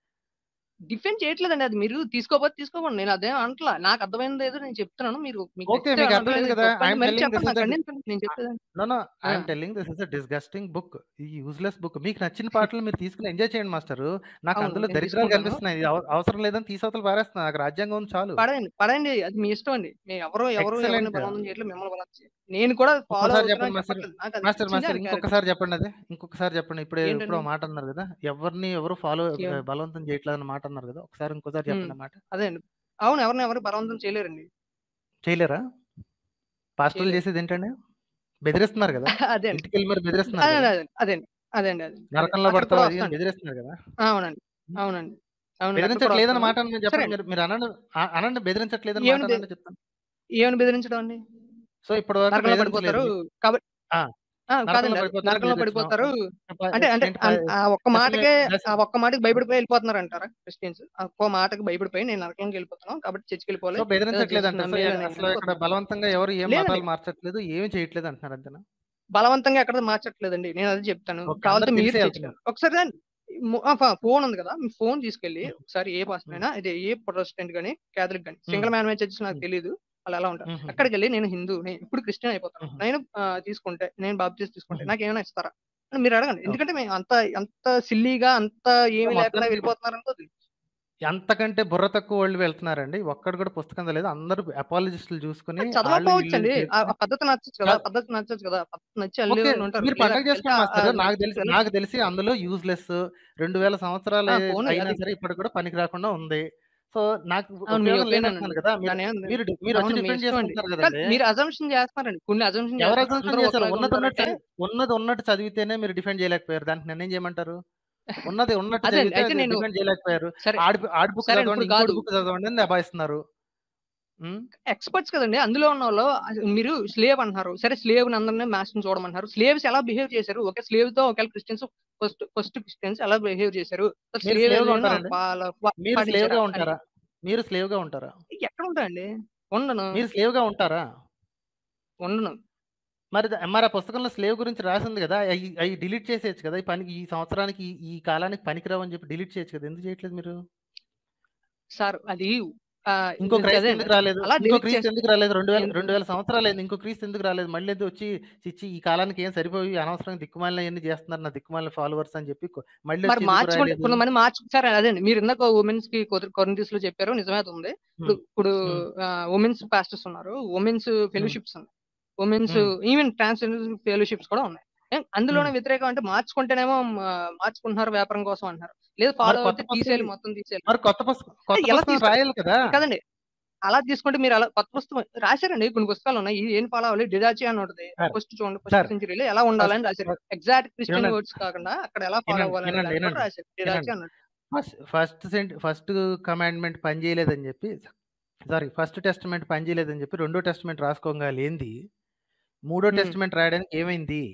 డిఫెండ్ చేయట్లేదండి. అది మీరు తీసుకోకపోతే తీసుకోకండి. నేను అదేం అనట్లా. నాకు అర్థమైంది ఏదో నేను చెప్తున్నాను. మీరు మీకు ఓకే. నచ్చితే మీకు అనండి. అర్థమైంది లేదు కదా! ఐ తప్పంటే యామ్ మళ్ళీ టెల్లింగ్ దిస్ చెప్పండి. ఈస్ ద డి నాకెందుకండి నేను ఆహ్, చెప్పేదాన్ని. నో నో ఐ ఆ! Am telling this is a disgusting book. ఈ యూజ్‌లెస్ బుక్. మీకు నచ్చిన పాటలు మీరు తీసుకొని ఎంజాయ్ చేయండి మాస్టరు. నాకు అవును. అందులో నేను దరిద్రాలు తీసుకుంటాను. కనిపిస్తున్నాయి. ఇది అవ అవసరం లేదని తీసవతల పారేస్తున్నా. నాకు రాజ్యాంగం ఉంది చాలు. పడేయండి. పడేయండి. అది మీ ఇష్టం అండి. మే ఎవరు ఎవరు ఎవరిని ఎక్సలెంట్. బలవంతం చేయట్లేదు. మిమ్మల్ని బలవంతం చేయట్లేదు. నేను కూడా ఫాలో ఇంకోసారి అవుతున్నా చెప్పండి అని మాస్టర్. చెప్పట్లేదు. నాకు అది మాస్టర్ నచ్చింది మాస్టర్ అని క్యారెక్టర్. ఇంకొకసారి చెప్పండి అది. ఇంకొకసారి చెప్పండి. ఇప్పుడే ఎప్పుడో ఏంటండి? మాట అన్నారు కదా! ఎవరిని ఎవరు ఫాలో ఏమని? ఆహ్, బలవంతం చేయట్లేదని మాట అన్నారు కదా! ఒకసారి ఇంకోసారి హ్మ్. చెప్పండి ఆ మాట. అదే అండి. అవును. ఎవరిని ఎవరు బలవంతం చేయలేరండి. చేయలేరా? పాస్టర్‌లు చేయలేరు. చేసేదేంటండి? బెదిరిస్తున్నారు కదా! అదే అండి. ఇంటికెళ్ళి మరి బెదిరిస్తున్నారు అదే కదా! అదే అదేండి. అదేండి. అదే. అదే. నరకంలో అక్కడికి పడతావు కూడా అది ఇది అని వస్తాను. బెదిరిస్తున్నారు కదా! అవునండి. హ్మ్. అవునండి. అవునండి. అక్కడికి కూడా బెదిరించట్లేదన్న వస్తాను. మాట అని సరే చెప్పండి. అండి. మీరు మీరు అనండి. అ అనండి బెదిరించట్లేదని మాట ఏమని బె అనండి చెప్తాను. ఏమని బెదిరించడం అండి? సో ఇప్పటి వరకు నరకంలో బెదిరించలేదు. పడిపోతారు. మీ కాబట్టి ఆ! ఆ! నరకంలో కాదండి. అది పడిపోతారు నరకంలో బెదిరించడం. పడిపోతారు. ప అంటే అంటే ఏంటి ప అన్ ఆ ఒక్క దశమి మాటకే దశ ఆ ఒక్క మాటకి భయపడిపోయి వెళ్ళిపోతున్నారంటారా క్రిస్టియన్స్? ఆ ఒక్క మాటకి భయపడిపోయి నేను నరకంలోకి వెళ్ళిపోతున్నాను. కాబట్టి చర్చికి వెళ్ళిపోవాలి. సో లేదా బెదిరించట్లేదు జీసస్ అంటారు. సో నమ్మేయాలి ఎ అని అసలు ఇక్కడ వెళ్ళిపోతున్నారు. బలవంతంగా ఎవరు ఏం లేదండి. మతాలు మార్చట్లేదు. ఏమి చేయట్లేదు అంటున్నారు అంతేనా? బలవంతంగా ఎక్కడ మార్చట్లేదండి. నేను అదే చెప్తాను. ఓకే. కావాలంటే అందరికి మీరు తెలిసే చర్చికి వెళ్తున్నారు. ఒకసారి రండి. ము ఆ! ఫ ఫోన్ ఉంది కదా! మీ ఫోన్ తీసుకెళ్ళి హ్మ్. ఒకసారి ఏ పాస్టర్ హ్మ్. అయినా ఇది ఏ ప్రొటెస్టెంట్ గాని, కాథలిక్ గాని హ్మ్. సింగిల్ మ్యాన్ చర్చెస్ నాకు హ్మ్. తెలీదు. వాళ్ళు ఎలా ఉంటారు. హుహుహు. అక్కడికెళ్ళి నేను హిందూ. నేను ఇప్పుడు క్రిస్టియన్ అయిపోతాను. హుహు. నేను ఆహ్, తీసుకుంటే నేను బాప్టిస్ట్ తీసుకుంటే హుహు. నాకేమైనా ఇస్తారా? అని మీరు అడగండి. ఓకే. ఎందుకంటే మేము అంత అంత సిల్లీగా అంత సో ఏమీ లేకుండా మొత్తానికి ఇప్పుడు వెళ్ళిపోతున్నారనుకోద్దు. అంతకంటే బుర్ర తక్కువ వాళ్ళు వెళ్తున్నారండి. ఒక్కడు కూడా పుస్తకం చదవలేదు. అందరూ అపాలజిస్ట్‌లు చూసుకొని ఆళ్ళు వీళ్ళు చదవకపోవచ్చండి. ఆ చేసుకొని ఆ పద్ధతి నచ్చొచ్చు కదా! కాదు. పద్ధతి నచ్చొచ్చు కదా! పద్ధతి నచ్చి ఓకే. ఎళ్ళేవాళ్ళు ఉంటారు. మీరు లేదా పండగ అక్కడికెళ్తే చేసుకోండి ఆహ్, మాస్టర్. ఆహ్, నాకు నచ్చి తెలిసి వెళ్ళొచ్చు. నాకు తెలిసి అందులో యూజ్‌లెస్ 2000 సంవత్సరాలు ఆ! అయి పోనీ అయినా అది సరే ఇప్పటికి కూడా పనికి రాకుండా ఉంది. సో నాకు అవును. మీ ఉపయోగం ఒపీనియన్ లేదంటున్నాను అండి. కదా! మీరు దాన్నేం మీరు డి మీరు వచ్చి అవును. మీ డిఫెండ్ ఇష్టం అండి. చేసుకుంటున్నారు కానీ కదండీ! మీరు అజంప్షన్ చేస్తున్నారండి. కొన్ని అజంప్షన్ ఎవరు చేస్తున్నారు. అజంప్షన్ అందరూ చేశారు? ఒకలాగా ఉన్నది ఉన్నట్టు ఉంటారంటే చదివి ఉన్నది ఉన్నట్టు చదివితేనే మీరు డిఫెండ్ చేయలేకపోయారు. దానికి నన్నేం చేయమంటారు? ఉన్నది ఉన్నట్టు అదే అండి. చదివితే అయితే అది నేను డిఫెండ్ చేయలేకపోయారు. సరే. ఆడి బు ఆడి బుక్ సరే అండి. చదవండి, ఇప్పుడు ఇంకోడి కాదు. బుక్ చదవండి అని దబాయిస్తున్నారు. హ్మ్. ఎక్స్‌పర్ట్స్ కదండీ! అందులో ఉన్నోళ్ళు అది మీరు స్లేవ్ అంటున్నారు. సరే స్లేవ్‌ని అందరిని మాస్టర్‌ని చూడమంటున్నారు. స్లేవ్స్ ఎలా బిహేవ్ చేశారు? ఓకే. స్లేవ్‌తో ఒకవేళ క్రిస్టియన్స్ ఫస్ట్ ఫస్ట్ క్రిస్టియన్స్ ఎలా బిహేవ్ చేశారు? మీరు స్లేవ్ స్లేవ్‌గా ఏదైనా ఉంటారండి? వాళ్ళ ప మీరు పాటించారా స్లేవ్‌గా అని. ఉంటారా? మీరు స్లేవ్‌గా ఉంటారా? ఎక్కడుంటానండి? ఉండను. మీరు స్లేవ్‌గా ఉంటారా? ఉండను. మరి ద మరి ఆ పుస్తకంలో స్లేవ్ గురించి రాసుంది గదా! అయి అయి డిలీట్ చేసేయొచ్చు కదా! ఈ పనికి ఈ సంవత్సరానికి ఈ ఈ కాలానికి పనికిరావని చెప్పి డిలీట్ చేయొచ్చు కదా! ఎందుకు చేయట్లేదు మీరు? సార్ అది ఆహ్, ఇంకో ఇది క్రైస్ట్ అదే ఎందుకు అండి. రాలేదు? అలా ఇంకో డిలీట్ క్రీస్తు చేసి ఎందుకు రాలేదు? 2000 ఎందుకు? 2000 సంవత్సరాలయింది. ఇంకో క్రీస్తు ఎందుకు రాలేదు? మళ్ళీ ఎందుకు వచ్చి చిచ్చి ఈ కాలానికి ఏం సరిపోయి అనవసరంగా దిక్కుమాలినయన్నీ చేస్తున్నారు నా దిక్కుమాలిన ఫాలోవర్స్ అని చెప్పి కొ మళ్ళీ మరి వచ్చి ఎందుకు మార్చుకోండి. రాయలేదు? కొంతమంది మార్చు సరే అదేండి. మీరు ఇందాక వుమెన్స్‌కి కొర్ కొరింథీస్‌లో చెప్పారు. నిజమే అది ఉంది. ఇప్పుడు హ్మ్. ఇప్పుడు హ్మ్. ఆహ్, వుమెన్స్ పాస్టర్స్ ఉన్నారు. Women's hmm. ఫెలోషిప్స్ ఉన్నాయి. Women's hmm. Even transgender fellowships కూడా ఉన్నాయి. ఏం అందులోనే హ్మ్. వ్యతిరేకం అంటే మార్చుకుంటేనేమో మా మార్చుకుంటున్నారు వ్యాపారం కోసం అంటున్నారు. లేదు మరి ఫాలో కొత్త అవుతే పుస్తకం తీసేయాలి మొత్తం తీసేయాలి. మరి కొత్త పుస్తకం కొత్త ఎలా పుస్తకం తీసుకో రాయాలి కదా! కాదండి. అలా తీసుకుంటే మీరు అలా కొత్త పుస్తకం రాసారండి. కొన్ని పుస్తకాలు ఉన్నాయి. ఇది ఏం ఫాలో అవ్వాలి డిడాచి అని ఉంటది. సార్, ఫస్ట్ చూడండి ఫస్ట్ సార్ సెంచరీలో ఎలా ఉండాలి అని ఫస్ట్ రాసారు. ఫస్ట్ ఎగ్జాక్ట్ క్రిస్టియన్ వినండి. వర్డ్స్ కాకుండా అక్కడ ఎలా ఫాలో వినండి. అవ్వాలి అనే వినండి. దాన్ని కూడా వినండి. రాసారు. డిడాచి వినండి. అన్నాడు. First first cent first commandment పని చేయలేదని చెప్పి సారీ ఫస్ట్ టెస్టమెంట్ పని చేయలేదని చెప్పి రెండో టెస్టమెంట్ రాసుకోంగా లేనిది మూడో హ్మ్. టెస్టమెంట్ రాయడానికి ఏమైంది?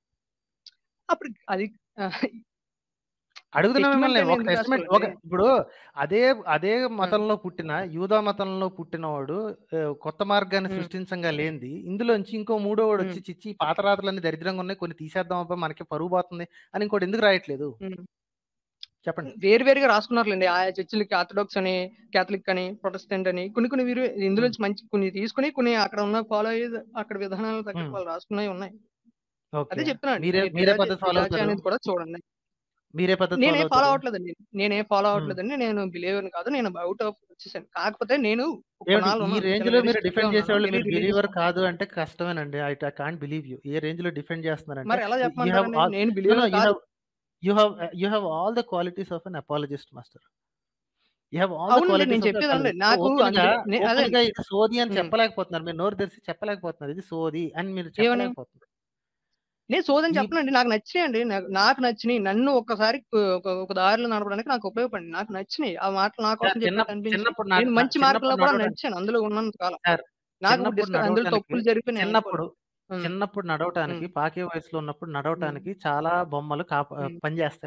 అప్పుడు అది ఆహ్, అడుగుతున్నా టెస్టిమెంట్ మిమ్మల్ని అని ఒక ఎందుకు టెస్టమెంట్ ఒక రాసుకోవాలండి? ఇప్పుడు అదే అదే హ్మ్. మతంలో పుట్టిన యూదా మతంలో పుట్టినవాడు ఆహ్, కొత్త మార్గాన్ని హ్మ్. సృష్టించంగా లేనిది ఇందులోంచి ఇంకో మూడోవాడు హ్మ్. వచ్చి చిచ్చి ఈ పాత రాతలన్నీ దరిద్రంగా ఉన్నాయి కొన్ని తీసేద్దాం అబ్బా మనకి పరువు పోతుంది అని ఇంకోటి ఎందుకు రాయట్లేదు? హ్మ్. చెప్పండి. వేరు వేరుగా రాసుకున్నారులెండి. ఆయా చర్చిలకి ఆర్థోడాక్స్ అని, కాథలిక్ అని, ప్రొటెస్టెంట్ అని కొన్ని కొన్ని వీరు ఇందులో హ్మ్. నుంచి మంచి కొన్ని తీసుకొని కొన్ని అక్కడ ఉన్న ఫాలో అయ్యేది అక్కడ విధానాలకు తగ్గట్టు హ్మ్. వాళ్ళు రాసుకున్నయి ఉన్నాయి. ఓకే. అదే చెప్తున్నానండి. మీరే మీరు మీరే డిడాచి పద్ధతి ఫాలో డిడాచి అవుతారు? అనేది కూడా చూడండి. మీరే పద్ధతి ఫాలో నేనేం ఫాలో అవుతారు? అవ్వట్లేదండి. నేనేం ఫాలో హ్మ్. అవ్వట్లేదండి. నేను బిలీవర్‌ని కాదు. నేను ఔట్ ఆఫ్ వచ్చేసాను. కాకపోతే నేను ఏవండి కొన్నాళ్ళు ఈ ఉన్నాను. చాలా రేంజ్‌లో వెరీ మీరు స్ట్రిక్ట్‌గా డిఫెండ్ ఉన్నాను. చేసేవాళ్ళు వెరీ మీరు రిలీజియస్ బిలీవర్ కాదు అంటే కష్టమేనండి. ఐ ట కాంట్ బిలీవ్ యూ. ఏ రేంజ్‌లో డిఫెండ్ చేస్తున్నారంటే మరి ఎలా యూ హావ్ చెప్పమంటారండి? ఆల్ నేను నో నో బిలీవర్‌ని యూ కాదు. Have you have you have all the qualities of an apologist master. You have all the అవునండి. క్వాలిటీస్ నేను ఆఫ్ చెప్పేదండి. అపాలజిస్ట్. నాకు ఓపెన్‌గా అందులో నే అదే ఓపెన్‌గా ఇది సోది అని హ్మ్. చెప్పలేకపోతున్నారు. మీరు నోరు తెరిసి చెప్పలేకపోతున్నారు. ఇది సోది అని మీరు ఏమని? చెప్పలేకపోతున్నారు. నేను సోదని ఈ చెప్పనండి. నాకు నచ్చినాయండి. నాకు నాకు నచ్చినియి. నన్ను ఒక్కసారి కు ఒక ఒక దారిలో నడపడానికి నాకు ఉపయోగపడింది. నాకు నచ్చినియి. ఆ మాటలు నా సార్ కోసం చిన్న చెప్పినట్టు అనిపించి చిన్నప్పుడు నా నేను నా మంచి మార్గంలో చిన్నప్పుడు కూడా నడవడానికి నడిచాను. అందులో ఉన్నంత కాలం. సార్ నాకు చిన్నప్పుడు డిస్క అందులో నడవటానికి తప్పులు జరిగిపోయి నేను చిన్నప్పుడు అనుకోలేదు. హ్మ్. చిన్నప్పుడు హ్మ్. నడవటానికి పాకే వయసులో ఉన్నప్పుడు హ్మ్. నడవటానికి చాలా బొమ్మలు కాప హ్మ్. పనిచేస్తాయి మనకి.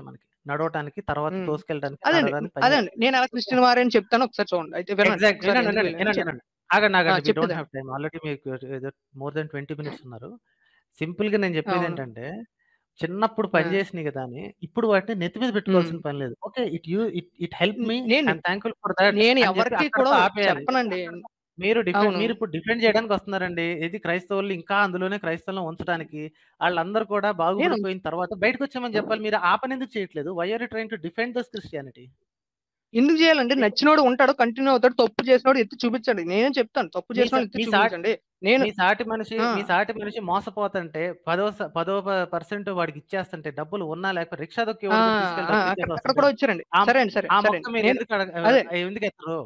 నడవటానికి, తర్వాత హ్మ్. తోసుకెళ్ళడానికి, అదండి. నడవడానికి అదే పనిచేస్తాయి. అండి. నేనెలా క్రిస్టియన్ వారని చెప్తాను ఒకసారి చూడండి. అయితే వినండి. ఎగ్జాక్ట్. ఒకసారి వినండి, ఎందుకు వినండి, వినండి వినండి, చెప్ వినండి. ఆగండి, ఆ! ఆగండి. వి డోంట్ చెప్పేదండి. Have time. ఆల్రెడీ మీకు ఏదో మోర్ దెన్ 20 మినిట్స్ ఉన్నారు. సింపుల్‌గా నేను అవును. చెప్పేదేంటంటే, చిన్నప్పుడు పని ఆ! చేసినయి గదా! అని ఇప్పుడు వాటిని నెత్తి మీద హ్మ్. పెట్టుకోవాల్సిన పని లేదు. Okay. It you it it helped న్ మీ. నేను ఐయామ్ థాంక్‌ఫుల్ ఫర్ థట్ నేను అని చెప్పి ఎవరికీ అక్కడితో కూడా ఆపేయాలి. చెప్పనండి. మీరు డిఫెండ్ అవును. మీరిప్పుడు డిఫెండ్ చేయడానికి వస్తున్నారండి. ఏది క్రైస్తవుల్ని ఇంకా అందులోనే క్రైస్తవులను ఉంచడానికి. ఆళ్ళందరూ కూడా నేను బాగుపడిపోయిన తర్వాత బయటకొచ్చేయమని చెప్పాలి. మీరు ఆ పనెందుకు చేయట్లేదు? Why are you trying to defend this Christianity? ఎందుకు చేయాలండి? మీకు నచ్చినోడు ఉంటాడు. కంటిన్యూ అవుతాడు. తప్పు చేసినోడు ఎత్తి చూపించండి. నేనేం చెప్తాను. తప్పు మీ సా చేసినోళ్ళని ఎత్తి మీ సాటి చూపించండి. నేను మీ సాటి మనిషి ఆ! మీ సాటి మనిషి మోసపోతుంటే పదో స పదో ప పర్సెంట్ వాడికి ఇచ్చేస్తుంటే డబ్బులు ఉన్నా లేకపోతే రిక్షా ఆ! తొక్కేవాడు కూడా తీసుకెళ్ళి ఆ! డబ్బులు అక్కడ ఇచ్చేసి అక్కడ వస్తుంటే కూడా వచ్చారండి. ఆ సరే అండి. సరే. ఆ సరే మొక్క అండి. మీరు నేను ఎందుకు అడగ అదే ఆహ్, ఎందుకు ఎత్తరు?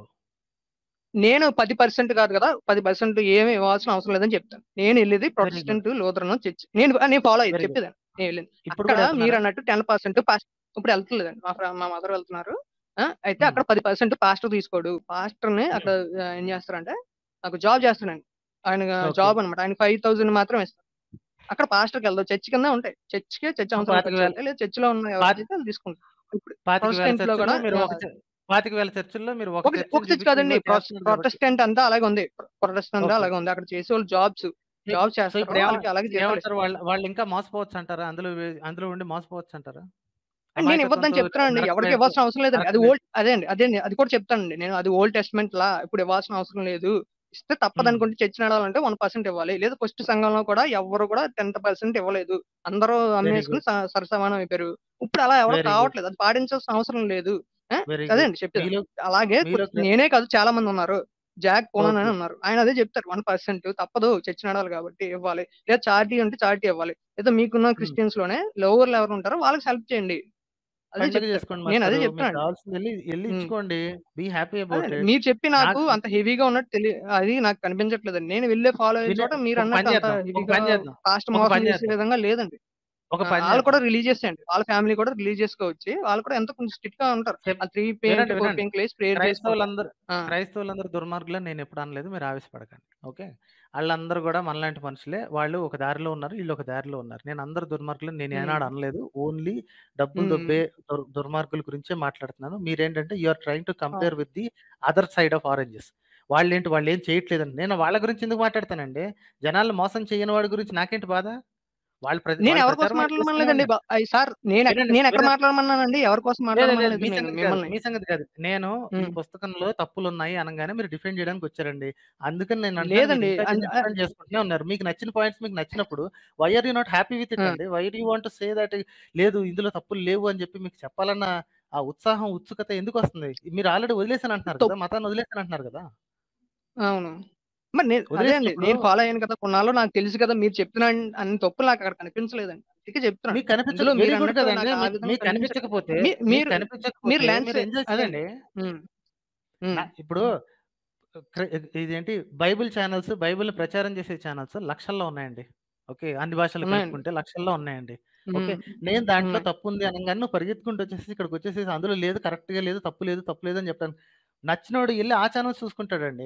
నేను 10% కాదు కదా! 10% ఏమి ఇవ్వాల్సిన అవసరం లేదని చెప్తాను. నేనెళ్ళేది very good. Protestant, Lutheran church. నేను ఆ! నేను ఫాలో అయ్యేది వెరీ గుడ్. చెప్పేదాన్ని. నేనెళ్ళింది. ఇప్పుడు అక్కడ కూడా వెళ్తున్నారా? మీరన్నట్టు 10% పాస్ ఇప్పుడు ఎళ్తలేదండి. మా ఫ్ర మా మదర్ వెళ్తున్నారు. ఆ! అయితే హ్మ్. అక్కడ 10% పాస్టర్ తీసుకోడు. పాస్టర్‌ని హ్మ్. అక్కడ ఆహ్, ఏం చేస్తారంటే నాకు జాబ్ చేస్తున్నాడు. ఆయన ఓకే. జాబ్ అనమాట. ఆయనకి 5000 మాత్రమే ఇస్తారు. అక్కడ పాస్టర్‌కెళ్ళదు. చర్చ్ కిందే ఉంటాయి. చర్చ్‌కే చర్చ్ సో, అవసరం ఖర్చు 25,000 అవుతాయి. లేదా చర్చ్‌లో ఉన్న పాతి ఎవరైతే ఆళ్ళు తీసుకుంటారు. ఇప్పుడు 25,000 ప్రొటెస్టెంట్‌లో చర్చుల్లో కూడా మీరు ఒక ఆహ్ చ 25,000 చర్చుల్లో మీరు ఒక ఒక ఒక చర్చిని చర్చ్ చూపించి కాదండి. ఇందులో ప్రొస్ చేస్తున్నారు కాబట్టి ప్రొటెస్టెంట్ అంతా అలాగే ఉంది. Protestant okay. అలాగే ఉంది. అక్కడ చేసేవాళ్ళు జాబ్స్ సో, జాబ్ సో చేస్తారు. ఇప్పుడు ఏమ వాళ్ళకి అలాగే జీతాలు ఏమంటారు ఇస్తారు. వాళ్ళు వాళ్ళు ఇంకా మోసపోవచ్చంటారా? అందులో వె అందులో ఉండి మోసపోవచ్చంటారా? అండ్ నేను ఇవ్వద్దని అమాయకత్వంతో చెప్తున్నానండి. ఎవరికీ నరకమేధ ఇవ్వాల్సిన అవసరం లేదండి. అది నరకమే ఓల్డ్ అదే అండి. అదే అండి. అది కూడా చెప్తానండి. నేను అది ఓల్డ్ టెస్టమెంట్ లా ఇప్పుడు ఇవ్వాల్సిన అవసరం లేదు. ఇస్తే హ్మ్. తప్పదనుకుంటే చర్చ్ నడవాలంటే 1% ఇవ్వాలి. లేదా ఫస్ట్ సంఘంలో కూడా ఎవ్వరు కూడా 10% ఇవ్వలేదు. అందరూ వెరీ అమ్మేసుకొని గుడ్. స సరిసమానం అయిపోయారు. ఇప్పుడు అలా ఎవరు వెరీ గుడ్. కావట్లేదు. అది పాటించాల్సిన అవసరం లేదు. ఆ! వెరీ అదే గుడ్. అండి చెప్పేది. మీలో అలాగే మీలో కొ క్రి నేనే కాదు చాలా మంది ఉన్నారు. జాక్ కోనన్ అని ఓకే. ఉన్నారు. ఆయన అదే చెప్తారు. 1% తప్పదు చర్చ్ నడవాలి కాబట్టి ఇవ్వాలి. లేదా చారిటీ ఉంటే చారిటీ ఇవ్వాలి. లేదా మీకున్న హ్మ్. క్రిస్టియన్స్‌లోనే లోవర్‌లు ఎవరు ఉంటారో వాళ్ళకి హెల్ప్ చేయండి. అదే పండగ చెప్తారు. చేసుకోండి నేను అదే మాస్టారు. మీకు చెప్తున్నానండి. కావాల్సింది ఎళ్లి ఎళ్లి హ్మ్. ఇచ్చుకోండి. బీ హ్యాపీ అబౌట్ అదేండి. ఇట్. మీరు చెప్పి నాకు నాకు అంత హెవీగా ఉన్నట్టు తెలి అది నాకు కనిపించట్లేదండి. నేను వెళ్ళే ఫాలో అయ్యే వినే చోట ఒక మీరన్నట్టు పని అంత చేద్దాం. ఒక హెవీగా పని చేద్దాం. కాస్ట్ ఒక మోసం పని చేసే చేద్దాం. విధంగా లేదండి. ఒక ఆ! పని ఆళ్ళు కూడా చేద్దాం. రిలీజియస్సే అండి. వాళ్ళ ఫ్యామిలీ కూడా రిలీజియస్‌గా వచ్చి వాళ్ళు కూడా ఎంతో కొంచెం స్ట్రిక్ట్‌గా ఉంటారు. చెప్ ఆ 3 పెయింట్, వినండి, 4 వినండి. పెయింట్‌లేసి ప్రేయర్ చేసుకుంటారు. క్రైస్తవులందరూ ఆ! క్రైస్తవులందరూ దుర్మార్గులని నేనెప్పుడు అనలేదు. మీరు ఆవేశపడకండి. ఓకే. ఆళ్ళందరూ గూడా మనలాంటి మనుషులే. వాళ్ళు ఒక దారిలో ఉన్నారు. ఈళ్ళు ఒక దారిలో ఉన్నారు. నేను అందరు దుర్మార్గులని నేను హ్మ్. ఏనాడు అనలేదు. ఓన్లీ డబ్బులు హ్మ్. దొబ్బే దుర్ దుర్మార్గుల గురించే మాట్లాడుతున్నాను. మీరేంటంటే యూ ఆర్ ట్రైయింగ్ టు ఆ! Compare with the other side of oranges. వాళ్ళేంటి వాళ్ళేం చేయట్లేదని. నేను వాళ్ళ గురించి ఎందుకు మాట్లాడతానండి? జనాల్ని మోసం చేయని వాడి గురించి నాకేంటి బాధ? వాళ్ళు ప్ర నేను వాళ్ళ ఎవరి కోసం ప్రచారం వాళ్ళు చేస్తూనే మాట్లాడమనలేదండి. ఉన్నారు. బ అయి సార్ నేను ఎక్ వినండి. నేనెక్కడ వినండి. మాట్లాడమన్నానండి? ఎవరి కోసం లేదు, లేదు. మాట్లాడమనలేదు మీ నేను సంగతి కాదు. మిమ్మల్ని. మీ సంగతి కాదు. నేను ఈ హ్మ్. పుస్తకంలో తప్పులున్నాయి అనంగానే మీరు డిఫెండ్ చేయడానికొచ్చారండి. అందుకని నేను అంటున్నాను మీరు లేదండి. ఇంకా అన్ దీన్ని ఆహ్, డిఫెండ్ చేసుకుంటూనే ఉన్నారు. మీకు నచ్చిన పాయింట్స్ మీకు నచ్చినప్పుడు why are you not happy with it ఆ! అండి? Why do you want to say that లేదు ఇందులో తప్పులు లేవు అని చెప్పి మీకు చెప్పాలన్న ఆ ఉత్సాహం, ఉత్సుకత ఎందుకొస్తుంది? మీరు ఆల్రెడీ వదిలేసాను అంటున్నారు తప్ కదా! మతాన్ని వదిలేసాను అంటున్నారు కదా! అవును. మరి నేను అదే అండి. వదిలేసినప్పుడు నేను ఫాలో అయ్యాను కదా! కొన్నాళ్ళు నాకు తెలుసు కదా! మీరు చెప్పిన అన్ని తప్పులు నాకక్కడ కనిపించలేదండి. అందుకే చెప్తున్నాను. మీకు కనిపించ ఇందులో వెరీ గుడ్ మీరన్నట్టు కదండీ! నాకు ఆ మీకు విధంగా మీకు కనిపించట్లేదు. కనిపించకపోతే మీ మీకు మీరు మీరు కనిపించకపోతే ల్యాండ్స్ మీరు ఎంజాయ్ అదే అండి. చేయండి. హ్మ్. నా హ్మ్. ఇప్పుడు క్రి ఇదేంటి బైబిల్ ఛానెల్స్ బైబిల్‌ని ప్రచారం చేసే ఛానెల్స్ లక్షల్లో ఉన్నాయండి. ఓకే. అన్ని భాషలు ఉన్నాయండి. కలుపుకుంటే లక్షల్లో ఉన్నాయండి. ఓకే. హ్మ్. నేను దాంట్లో ఉన్నాయి. తప్పుంది అనంగానే నువ్వు పరిగెత్తుకుంటూ వచ్చేసి ఇక్కడికొచ్చేసేసి అందులో లేదు కరెక్ట్‌గా లేదు, తప్పు లేదు, తప్పు లేదు అని చెప్తాను. నచ్చినోడు ఎళ్లి ఆ ఛానెల్స్ చూసుకుంటాడండి.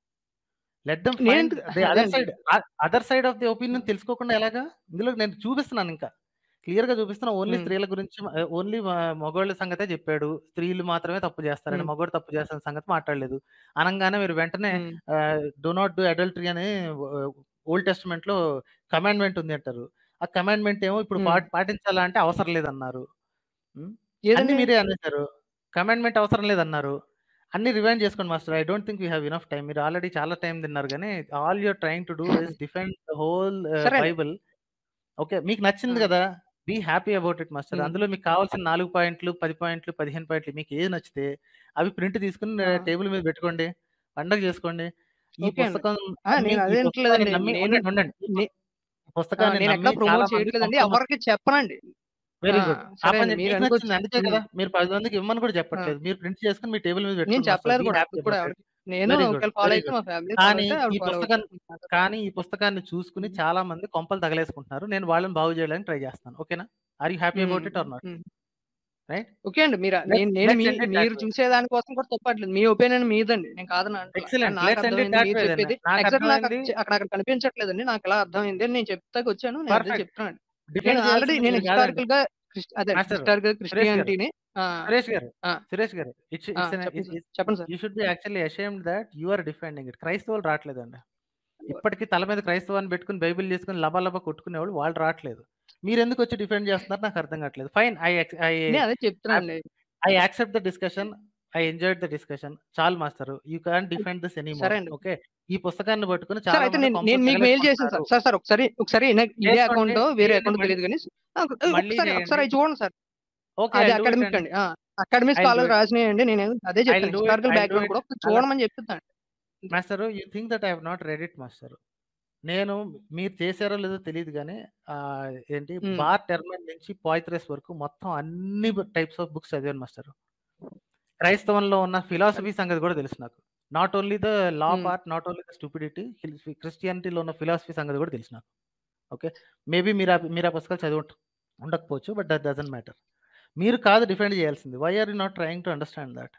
లెట్ దెమ్ ఫైండ్ నేనెందుకు ది అదే అదర్ అండి. Side. Uh other side of the opinion తెలుసుకోకుండా ఎలాగా? ఇందులో నేను చూపిస్తున్నానింకా. క్లియర్‌గా చూపిస్తున్నా. ఓన్లీ హ్మ్. స్త్రీల గురించి ఆహ్, ఓన్లీ మ మగోళ్ళ సంగతే చెప్పాడు. స్త్రీలు మాత్రమే తప్పు చేస్తారని. హ్మ్. మగోడు తప్పు చేస్తున్న సంగతి మాట్లాడలేదు. అనంగానే మీరు వెంటనే హ్మ్. ఆహ్, డు నాట్ డు అడల్టరీ అని ఆహ్, ఓల్డ్ టెస్టమెంట్‌లో కమాండ్‌మెంట్ ఉంది అంటారు. ఆ కమాండ్‌మెంట్ ఏమో ఇప్పుడు హ్మ్. పాట్ పాటించాలా అంటే అవసరం లేదన్నారు. హ్మ్. అన్నీ ఏదండి? మీరే అనేసారు. కమాండ్‌మెంట్ అవసరం లేదన్నారు. అన్నీ రివైండ్ చేసుకోండి master. I don't think we have enough time. మీరు ఆల్రెడీ చాలా టైమ్ తిన్నారు గానీ, all you are trying to do is defend the whole ah, సరే అండి. బైబిల్. ఓకే. మీకు ఆ! నచ్చింది గదా! Be happy about it master. హ్మ్. అందులో మీకు కావాల్సిన 4 పాయింట్లు, 10 పాయింట్లు, 15 పాయింట్లు మీకు ఏది నచ్చితే అవి ప్రింట్ తీసుకొని ఆ! టేబుల్ మీద పెట్టుకోండి. పండగ చేసుకోండి. ఈ ఓకే అండి. పుస్తకం ఆ! నమ్మి, నేను ఈ అదే పుస్తకాన్ని అంటలేదండి. నమ్మి నేను ఉండండి, ఉండండి. ఈ నే పుస్ ఈ ఆ! పుస్తకాన్ని నేనెక్కడ నమ్మి చాలా ప్రమోట్ మంది చేయట్లేదండి. కొంపలు ఎవరికీ చెప్పనండి. వెరీ ఆ! గుడ్. ఆ సరే పని అండి. మీకు మీరనుకోవచ్చు. నచ్చింది అందుకే హ్మ్. కదా! మీరు 10 మందికి ఇవ్వమని కూడా ఆ! చెప్పట్లేదు. మీరు ప్రింట్ చేసుకొని మీ టేబుల్ మీద నేను పెట్టుకోండి మాస్టర్. చెప్పలేదు బీ కూడా హ్యాపీ ఎప్పుడు కూడా అబౌట్ ఇట్. ఎవరికీ. నేను వెరీ గుడ్. ఒకవేళ ఫాలో వెరీ అయితే గుడ్. మా ఫ్యామిలీ ఫాలో కానీ అయితే ఆవిడ ఈ ఫాలో పుస్తకాన్ని అవుతారు. కానీ ఈ పుస్తకాన్ని చూసుకొని హ్మ్. చాలా మంది కొంపలు తగలేసుకుంటున్నారు. నేను వాళ్ళని బాగు చేయడానికి ట్రై చేస్తాను. ఓకేనా? Are you happy hmm. About it or not? Hmm. Right? Okay అండి. మీర లెట్స్ నేను నేను మీ లెట్స్ ఎండ్ ఇట్ థాట్ మీరు వే. చూసే దాని కోసం కూడా తప్పట్లేదు. మీ ఒపీనియన్ మీదండి. నేను కాదని అంటలా. కానీ ఎక్సలెంట్. లెట్స్ ఎండ్ ఇట్ నాకర్థమైంది థాట్ మీరు వే దెన్. చెప్పేది ఎగ్జాక్ట్‌లీ నాకు నాకర్థమైంది. అక్కడ అక్కడ అక్కడ కనిపించట్లేదండి. నాకిలా అర్థమైంది అని నేను చెప్తాకొచ్చాను. నేను అదే పర్ఫెక్ట్. చెప్తున్నానండి. నేను డిఫెండ్ ఆల్రెడీ చేయాల్సింది నేను మీరు కాదండి. హిస్టారికల్‌గా క్రిస్ అదే మాస్టర్ హిస్టారికల్ సురేష్ గారు క్రిస్టియానిటీని ఆ! సురేష్ గారు ఆ! సురేష్ గారు ఇట్స్ ఆ! ఇట్స్ ఎన్ చెప్పండి ఇట్ సార్. ఇట్ చెప్పండి sir. You should be actually ashamed that you are defending it క్రైస్తవులు రావట్లేదండి ఇప్పటికీ తల మీద క్రైస్తవాన్ని పెట్టుకుని బైబిల్ తీసుకుని లబా లబా కొట్టుకునేవాళ్ళు వాళ్ళు రావట్లేదు మీరు ఎందుకు వచ్చి డిఫెండ్ చేస్తున్నారు నాకు అర్థం కావట్లేదు ఫైన్ ఐ ఐ నేను అదే చెప్తున్నానండి. I accept the discussion I enjoyed the discussion చాలు master you can defend this any సరే మోర్ అండి. ఓకే ఈ పుస్తకాన్ని పట్టుకుని సార్ చాలా అయితే మంది నేను కొంపలు నేను మీకు మెయిల్ చేశాను సార్. తగలేసుకుంటున్నారు సార్ సార్ ఒకసారి ఒకసారి ఇన ఇదే చేసుకోండి అకౌంటో వేరే చేయండి అకౌంట్ మళ్ళీ తెలీదు గానీ ఆ! మళ్ళీ ఒకసారి ఒకసారి చేయండి అయి చూడండి సార్. ఓకే అది ఐ డూ ఇట్ అకాడమిక్ అండి అండి. ఆ! Academic I do scholars it రాసినయండి. నేను అదే ఐ చెప్తాను. Do it historical I do background it కూడా ఒకసారి అలా చూడమని చెప్తున్నాను. Master you think that I have not read it master నేను మీరు చేశారో లేదో తెలియదు కానీ ఆహ్, ఏంటి హ్మ్. బార్ టెర్మన్ నుంచి పోయిత్రేస్ వరకు మొత్తం అన్ని టైప్స్ ఆఫ్ బుక్స్ చదివాను మాస్టర్ క్రైస్తవంలో ఉన్న ఫిలాసఫీ సంగతి కూడా తెలుసు నాకు not only the law hmm. Part not only the stupidity క్రిస్టియానిటీలో ఉన్న ఫిలాసఫీ సంగతి కూడా తెలుసు నాకు ఓకే మేబీ మీరు ఆ మీరు ఆ పుస్తకాలు చదివి ఉంట- ఉండకపోవచ్చు బట్ దట్ డజంట్ మ్యాటర్ మీరు కాదు డిఫెండ్ చేయాల్సింది why are you not trying to understand that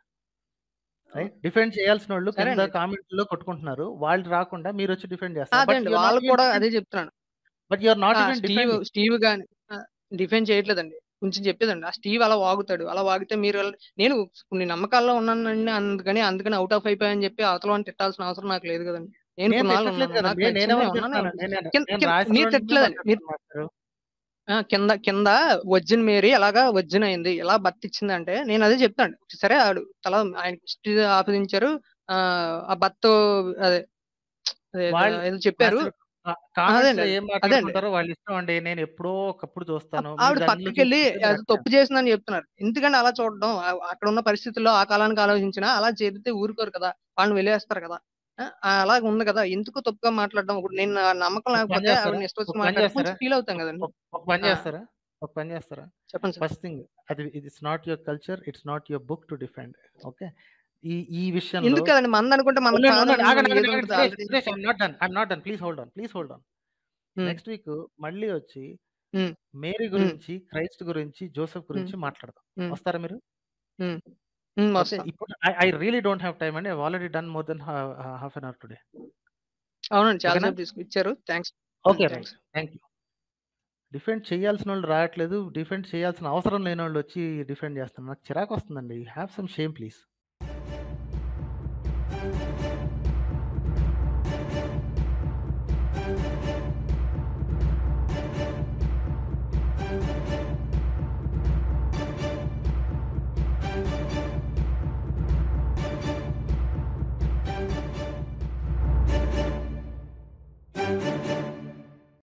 right defend చేయాల్సిన వాళ్ళు సరే కింద అండి. కామెంట్లో కొట్టుకుంటున్నారు వాళ్ళు రాకుండా మీరు వచ్చి డిఫెండ్ చేస్తారు అదే బట్ అండి. యూఆర్ నాట్ వాళ్ళకి ఈవెన్ కూడా డిఫెండ్ అదే చెప్తున్నాను. బట్ యూఆర్ నాట్ ఆ! ఈవెన్ స్టీవ్ డిఫెండింగ్ స్టీవ్ గాని ఆ! డిఫెండ్ చేయట్లేదండి. కొంచెం చెప్పేదండి. ఆ స్టీవ్ అలా వాగుతాడు. అలా వాగితే మీరు ఎల్ నేను కొన్ని నమ్మకాల్లో ఉన్నానండి అందుకని అందుకని ఔట్ ఆఫ్ అయిపోయానని చెప్పి అవతల వాడిని తిట్టాల్సిన అవసరం నాకు లేదు కదండీ. నేను నేను కొన్నాళ్ళు తిట్టట్లేదు ఉన్నాను. నాకు కదండి నచ్చింది నేనెవరు నేను ఉన్నాను. తిడుతున్నాను నేను నేను కింద నేను కింద రాసిన మీరు వాడిని తిట్టలేదండి. మీరు మాట్లాడుతున్నాను మాస్టర్ ఆ! కింద కింద వర్జిన్ మేరీ ఎలాగా వర్జిన్ అయింది. ఎలా బతికిచ్చిందంటే నేను అదే చెప్తాను. సరే ఆడు తల ఆయనకి హిస్టరీ ఆపాదించారు. ఆహ్, ఆ భర్త అదే అదే వాళ్ళు ఏదో చెప్పారు. మాస్టర్ ఆ! కామెంట్స్ అదేండి. లో అదే. ఏం అదే అండి. మాట్లాడుకుంటారో వాళ్ళ ఇష్టం అండి నేను ఎప్పుడో ఒకప్పుడు చూస్తాను మీరు ఆవిడ దానిలో పక్కకెళ్ళి చూపించేది అది రక్తం తప్పు చేసిందని చెప్తున్నారు. ఎందుకండి అలా చూడడం? ఆహ్, అక్కడ ఉన్న పరిస్థితుల్లో ఆ కాలానికి ఆలోచించినా అలా చేరితే ఊరుకోరు కదా! వాళ్ళని వదిలేస్తారు కదా! ఆ! అలాగ ఉంది కదా! ఎందుకు తప్పుగా మాట్లాడడం? ఇప్పుడు నేను నా నమ్మకం ఒక పని లేకపోతే చేస్తారా ఆవిడని ఇష్టం ఒక వచ్చినట్టు పని మాట్లాడితే చేస్తారా కొంచెం ఫీల్ అవుతాం ఒక కదండీ. ఒక- ఒక పని ఆ! చేస్తారా ఒక పని చేస్తారా చెప్పండి సార్. ఫస్ట్ థింగ్ అది it's not your culture it's not your book to defend okay ఈ ఈ విషయంలో ఎందుకు కదండి మనది అనుకుంటే మనకు ఉండండి, ఉండండి, కాదని ఆగండి, ఆగండి, ఏదో ఆగండి, ఉంటది Suresh, already. Suresh, I'm not done, I'm not done. Please hold on, please hold on. హ్మ్. నెక్స్ట్ వీక్ మళ్ళీ వచ్చి హ్మ్. మేరీ హ్మ్. గురించి క్రైస్ట్ గురించి జోసెఫ్ హ్మ్. గురించి మాట్లాడదాం హ్మ్. వస్తారా మీరు హ్మ్. హ్మ్. ఓకే వస్తాను. ఇప్పుడు I I really don't have time అండి I already done more than half an hour today అవునండి. చాలా ఓకేనా సేపు తీసుకు ఇచ్చారు. Thanks. Hmm. Okay right thanks. Thank you defend చేయాల్సిన వాళ్ళు రావట్లేదు డిఫెండ్ చేయాల్సిన అవసరం లేని వాళ్ళు వచ్చి డిఫెండ్ చేస్తున్నారు నాకు చిరాకు వస్తుందండి హ్యావ్ సమ్ షేమ్ ప్లీజ్